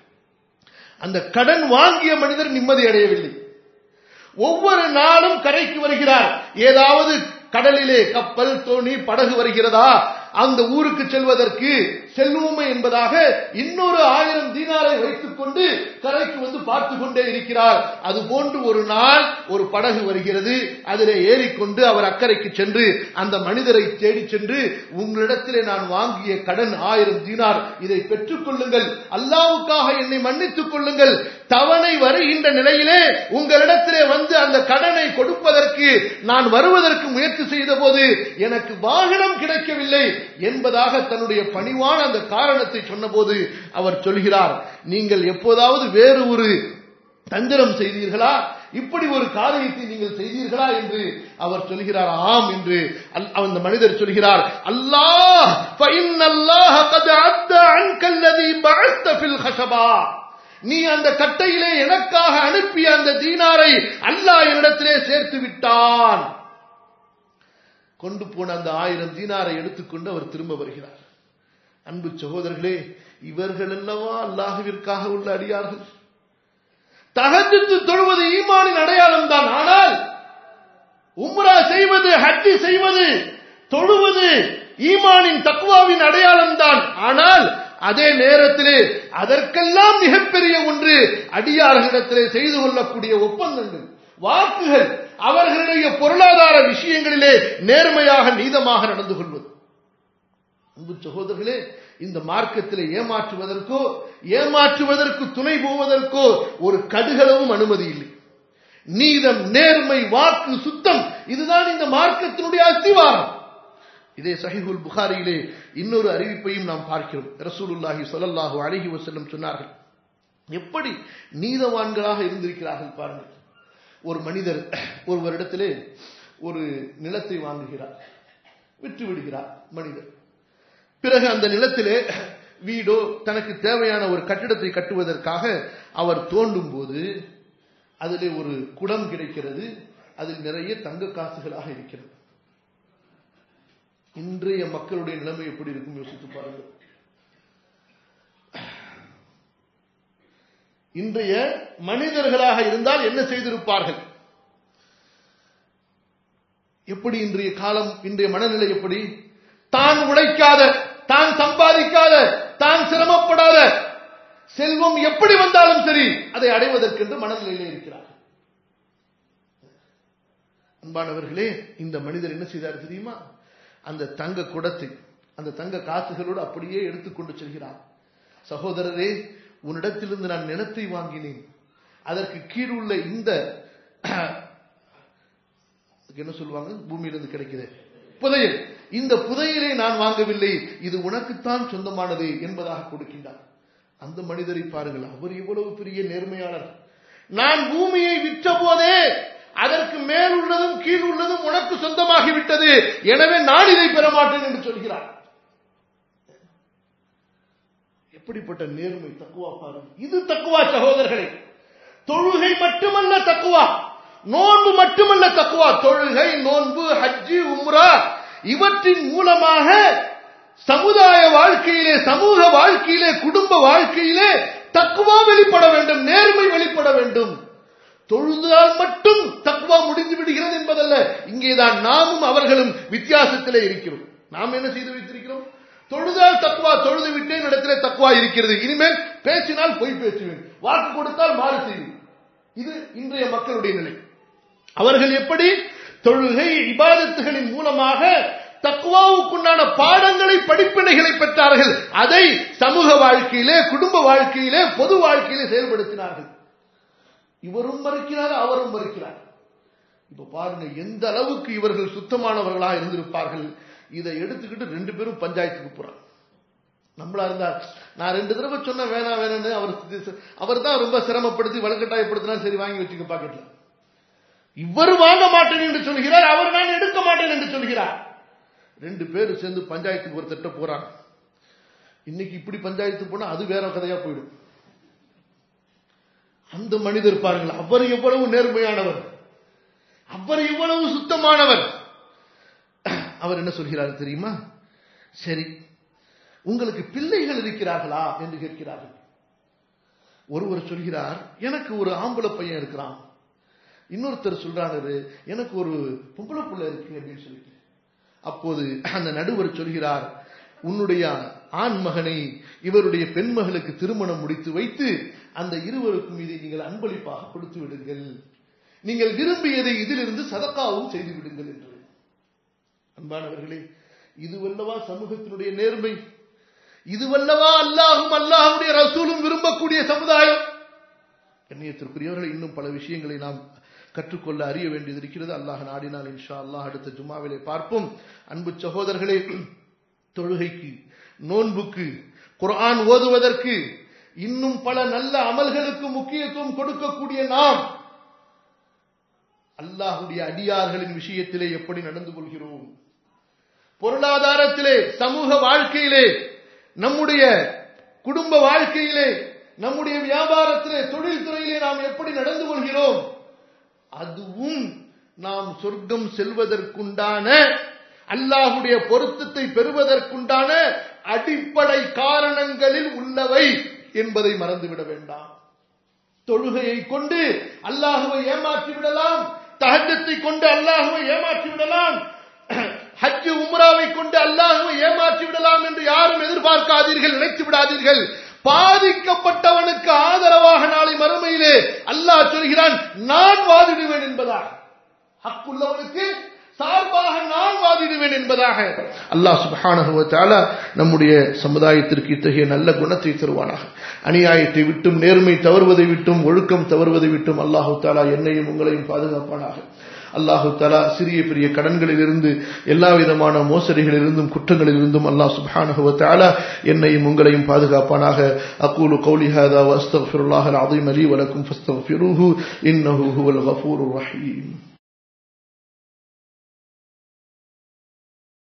அந்த கடன் வாங்கிய மனிதர் நிம்மதி அடையவில்லை ஒவ்வொரு நாளும் கரைக்கு வருகிறார் ஏதாவது கடலிலே கப்பல் தோணி படகு வருகிறதா அந்த ஊருக்கு செல்வதற்கு செல்வோமே என்பதாக இன்னொரு ஆயிரம் தீனாரை வைத்துக் கொண்டு கரைக்கு வந்து பார்த்து கொண்டே இருக்கிறார் அது போன்று ஒரு நாள் ஒரு படகு வருகிறது அதிலே ஏறிக்கொண்டு அவர் அக்கறைக்கு சென்று அந்த மனிதரை தேடி சென்று உங்களிடத்திலே நான் வாங்கிய கடன் ஆயிரம் தீனார் இதை பெற்றுக் கொள்ளுங்கள் அல்லாவுக்காக என்னை மன்னித்துக் கொள்ளுங்கள் தவணை வருகின்ற நிலையிலே உங்களிடத்திலே வந்து அந்த கடனை கொடுப்பதற்கு நான் வருவதற்கு முயற்சி செய்த போது எனக்கு வாகனம் கிடைக்கவில்லை என்பதாக தன்னுடைய பணிவான அந்த காரணத்தை சொன்னபோது அவர் சொல்கிறார் நீங்கள் எப்போதாவது வேறு ஒரு தந்திரம் செய்தீர்களா இப்படி ஒரு காரியத்தை நீங்கள் செய்தீர்களா என்று அவர் சொல்கிறார் ஆம் என்று அல்- அந்த மனிதர் சொல்கிறார் அல்லாஹ் فإن الله قد عد عنك الذي بعثت في الخشبة நீ அந்த கட்டையிலே எனக்காக அனுப்பிய அந்த தீனாரை அல்லாஹ் என்னிடத்திலே சேர்த்து விட்டான் கொண்டு போன அந்த ஆயிரம் தீனாரை எடுத்துக்கொண்டு அவர் திரும்ப வருகிறார் அன்பு சகோதரர்களே இவர்கள் அல்லவா அல்லாஹுவிற்காக உள்ள அடியார்கள் தகஜத்து தொழுவது ஈமானின் அடையாளம் தான் ஆனால் உம்ரா செய்வது ஹஜ்ஜி செய்வது தொழுவது ஈமானின் தக்குவாவின் அடையாளம் தான் ஆனால் அதே நேரத்திலே அதற்கெல்லாம் மிகப்பெரிய ஒன்று அடியார்களிடத்திலே செய்து கொள்ளக்கூடிய ஒப்பந்தங்கள் வாக்குகள் அவர்களுடைய பொருளாதார விஷயங்களிலே நேர்மையாக நீதமாக நடந்து கொள்வது அன்பு சகோதரர்களே இந்த மார்க்கத்திலே ஏமாற்றுவதற்கோ ஏமாற்றுவதற்கு துணை போவதற்கோ ஒரு கடுகளவும் அனுமதி இல்லை நீதம் நேர்மை வாக்கு சுத்தம் இதுதான் இந்த மார்க்கத்தினுடைய அஸ்திவாரம் இதே சஹிஹுல் புகாரியிலே இன்னொரு அறிவிப்பையும் நாம் பார்க்கிறோம் ரசூலுல்லாஹி ஸல்லல்லாஹு அலைஹி வஸல்லம் சொன்னார்கள் எப்படி நீதவான்களாக இருந்திருக்கிறார்கள் பாருங்கள் ஒரு மனிதர் ஒருவரிடத்திலே ஒரு நிலத்தை வாங்குகிறார் விற்று விடுகிறார் மனிதர் பிறகு அந்த நிலத்திலே வீடோ தனக்கு தேவையான ஒரு கட்டிடத்தை கட்டுவதற்காக அவர் தோண்டும் போது அதிலே ஒரு குடம் கிடைக்கிறது அதில் நிறைய தங்க காசுகளாக இருக்கிறது இன்றைய மக்களுடைய நிலைமை எப்படி இருக்கும் யோசித்து பாருங்கள் இன்றைய மனிதர்களாக இருந்தால் என்ன செய்திருப்பார்கள் எப்படி இன்றைய காலம் இன்றைய மனநிலை எப்படி தான் உழைக்காத தான் சம்பாதிக்காத தான் சிரமப்படாத செல்வம் எப்படி வந்தாலும் சரி அதை அடைவதற்கென்று மனநிலையிலே இருக்கிறார் அன்பானவர்களே இந்த மனிதர் என்ன செய்தார் தெரியுமா அந்த தங்க குடத்தை அந்த தங்க காசுகளோடு அப்படியே எடுத்துக்கொண்டு செல்கிறார் சகோதரரே உன்னிடத்திலிருந்து நான் நிலத்தை வாங்கினேன் அதற்கு கீழுள்ள இந்த அதுக்கு என்ன சொல்லுவாங்க பூமியிலிருந்து கிடைக்குது புதையல் இந்த புதையலை நான் வாங்கவில்லை இது உனக்குத்தான் சொந்தமானது என்பதாக கொடுக்கின்றார் அந்த மனிதரை பாருங்கள் அவர் எவ்வளவு பெரிய நேர்மையாளர் நான் பூமியை விற்ற போதே அதற்கு மேல் உள்ளதும் கீழ் உள்ளதும் உனக்கு சொந்தமாகிவிட்டது எனவே நான் இதை பெற மாட்டேன் என்று சொல்கிறார் எப்படிப்பட்ட நேர்மை தக்குவா பாருங்க இது தக்குவா சகோதரர்களே தொழுகை மட்டுமல்ல தக்குவா நோன்பு மட்டுமல்ல தக்குவா தொழுகை நோன்பு ஹஜ்ஜி உம்ரா இவற்றின் மூலமாக சமுதாய வாழ்க்கையிலே சமூக வாழ்க்கையிலே குடும்ப வாழ்க்கையிலே தக்குவா வெளிப்பட வேண்டும் நேர்மை வெளிப்பட வேண்டும் தொழுதால் மட்டும் தக்குவா முடிந்து விடுகிறது என்பதல்ல இங்கேதான் நாமும் அவர்களும் வித்தியாசத்திலே இருக்கிறோம் நாம் என்ன செய்து வைத்திருக்கிறோம் தொழுதால் தக்குவா தொழுது விட்டேன் இடத்திலே தக்குவா இருக்கிறது இனிமேல் பேசினால் பொய் பேசுவேன் வாக்கு கொடுத்தால் மாறு செய்வேன் இது இன்றைய மக்களுடைய நிலை அவர்கள் எப்படி தொழுகை இபாதத்துகளின் மூலமாக தக்குவாவுக்குண்டான பாடங்களை படிப்பினைகளை பெற்றார்கள் அதை சமூக வாழ்க்கையிலே குடும்ப வாழ்க்கையிலே பொது வாழ்க்கையிலே செயல்படுத்தினார்கள் இவரும் மறுக்கிறார் அவரும் மறுக்கிறார் இப்ப பாருங்க எந்த அளவுக்கு இவர்கள் சுத்தமானவர்களாக இருந்திருப்பார்கள் இதை எடுத்துக்கிட்டு ரெண்டு பேரும் பஞ்சாயத்துக்கு போறாங்க நம்மளா இருந்தா நான் ரெண்டு தடவை சொன்ன வேணாம் வேணும்னு அவர் அவர் தான் ரொம்ப சிரமப்படுத்தி வழக்கட்டாயப்படுத்தினா சரி வாங்கி வச்சுக்க பாக்கெட்ல இவர் வாங்க மாட்டேன் என்று சொல்கிறார் அவர் நான் எடுக்க மாட்டேன் என்று சொல்கிறார் ரெண்டு பேரும் சேர்ந்து பஞ்சாயத்துக்கு ஒரு திட்ட போறாங்க இன்னைக்கு இப்படி பஞ்சாயத்து போனா அது வேற கதையா போயிடும் அந்த மனிதர் பாருங்கள் அவர் எவ்வளவு நேர்மையானவர் அவர் எவ்வளவு சுத்தமானவர் அவர் என்ன சொல்கிறார் தெரியுமா சரி உங்களுக்கு பிள்ளைகள் இருக்கிறார்களா என்று கேட்கிறார்கள் ஒருவர் சொல்கிறார் எனக்கு ஒரு ஆம்பளை பையன் இருக்கிறான் இன்னொருத்தர் சொல்றாரு எனக்கு ஒரு பொம்பளை புள்ள இருக்கு அப்படின்னு சொல்லிட்டு அப்போது அந்த நடுவர் சொல்கிறார் உன்னுடைய ஆண் மகனை இவருடைய பெண் மகளுக்கு திருமணம் முடித்து வைத்து அந்த இருவருக்கும் இதை நீங்கள் அன்பளிப்பாக கொடுத்து விடுங்கள் நீங்கள் விரும்பியதை இதிலிருந்து சதக்காவும் செய்து விடுங்கள் என்று அன்பானவர்களே இதுவல்லவா சமூகத்தினுடைய நேர்மை இதுவல்லவா அல்லாஹும் அல்லாஹுடைய ரசூலும் விரும்பக்கூடிய சமுதாயம் கண்ணியத்திற்குரியவர்கள் இன்னும் பல விஷயங்களை நாம் கற்றுக்கொள்ள அறிய வேண்டியது இருக்கிறது அல்லாஹ் நாடினால் இன்ஷா அல்லாஹ் அடுத்த ஜுமாவிலே பார்ப்போம் அன்பு சகோதரர்களே தொழுகைக்கு நோன்புக்கு குர்ஆன் ஓதுவதற்கு இன்னும் பல நல்ல அமல்களுக்கு முக்கியத்துவம் கொடுக்கக்கூடிய நாம் அல்லாஹுடைய அடியார்களின் விஷயத்திலே எப்படி நடந்து கொள்கிறோம் பொருளாதாரத்திலே சமூக வாழ்க்கையிலே நம்முடைய குடும்ப வாழ்க்கையிலே நம்முடைய வியாபாரத்திலே தொழில் துறையிலே நாம் எப்படி நடந்து கொள்கிறோம் அதுவும் நாம் சொர்க்கம் செல்வதற்குண்டான அல்லாஹுடைய பொருத்தத்தை பெறுவதற்குண்டான அடிப்படை காரணங்களில் உள்ளவை என்பதை மறந்துவிட வேண்டாம் தொழுகையை கொண்டு அல்லாஹுவை ஏமாற்றி விடலாம் தகஜத்தை கொண்டு அல்லாஹுவை ஏமாற்றி விடலாம் ஹஜ் உம்ராவை கொண்டு அல்லாஹுவை ஏமாற்றி விடலாம் என்று யாரும் எதிர்பார்க்காதீர்கள் நினைத்து விடாதீர்கள் பாதிக்கப்பட்டவனுக்கு ஆதரவாக நாளை மறுமையிலே அல்லாஹ் சொல்கிறான் நான் வாதிடுவேன் என்பதாக ஹக்குள்ளவனுக்கு சார்பாக நான் வாதிடுவேன் என்பதாக அல்லாஹ் சுபஹானஹு வ தஆலா நம்முடைய சமுதாயத்திற்கு இத்தகைய நல்ல குணத்தை தருவானாக அநியாயத்தை விட்டும் நேர்மை தவறுவதை விட்டும் ஒழுக்கம் தவறுவதை விட்டும் அல்லாஹு தாலா என்னையும் உங்களையும் பாதுகாப்பானாக அல்லாஹு தலா சிறிய பெரிய கடன்களிலிருந்து எல்லா விதமான மோசடிகளிலிருந்தும் குற்றங்களிலிருந்தும் அல்லாஹ் சுப்ஹானஹு வ தஆலா என்னையும் உங்களையும் பாதுகாப்பானாக அகூலு கௌலி ஹாதா வஸ்தக்ஃபிருல்லாஹல் அஸீம் லீ வலக்கும் ஃபஸ்தக்ஃபிருஹு இன்னஹு ஹுவல் கஃபூருர் ரஹீம்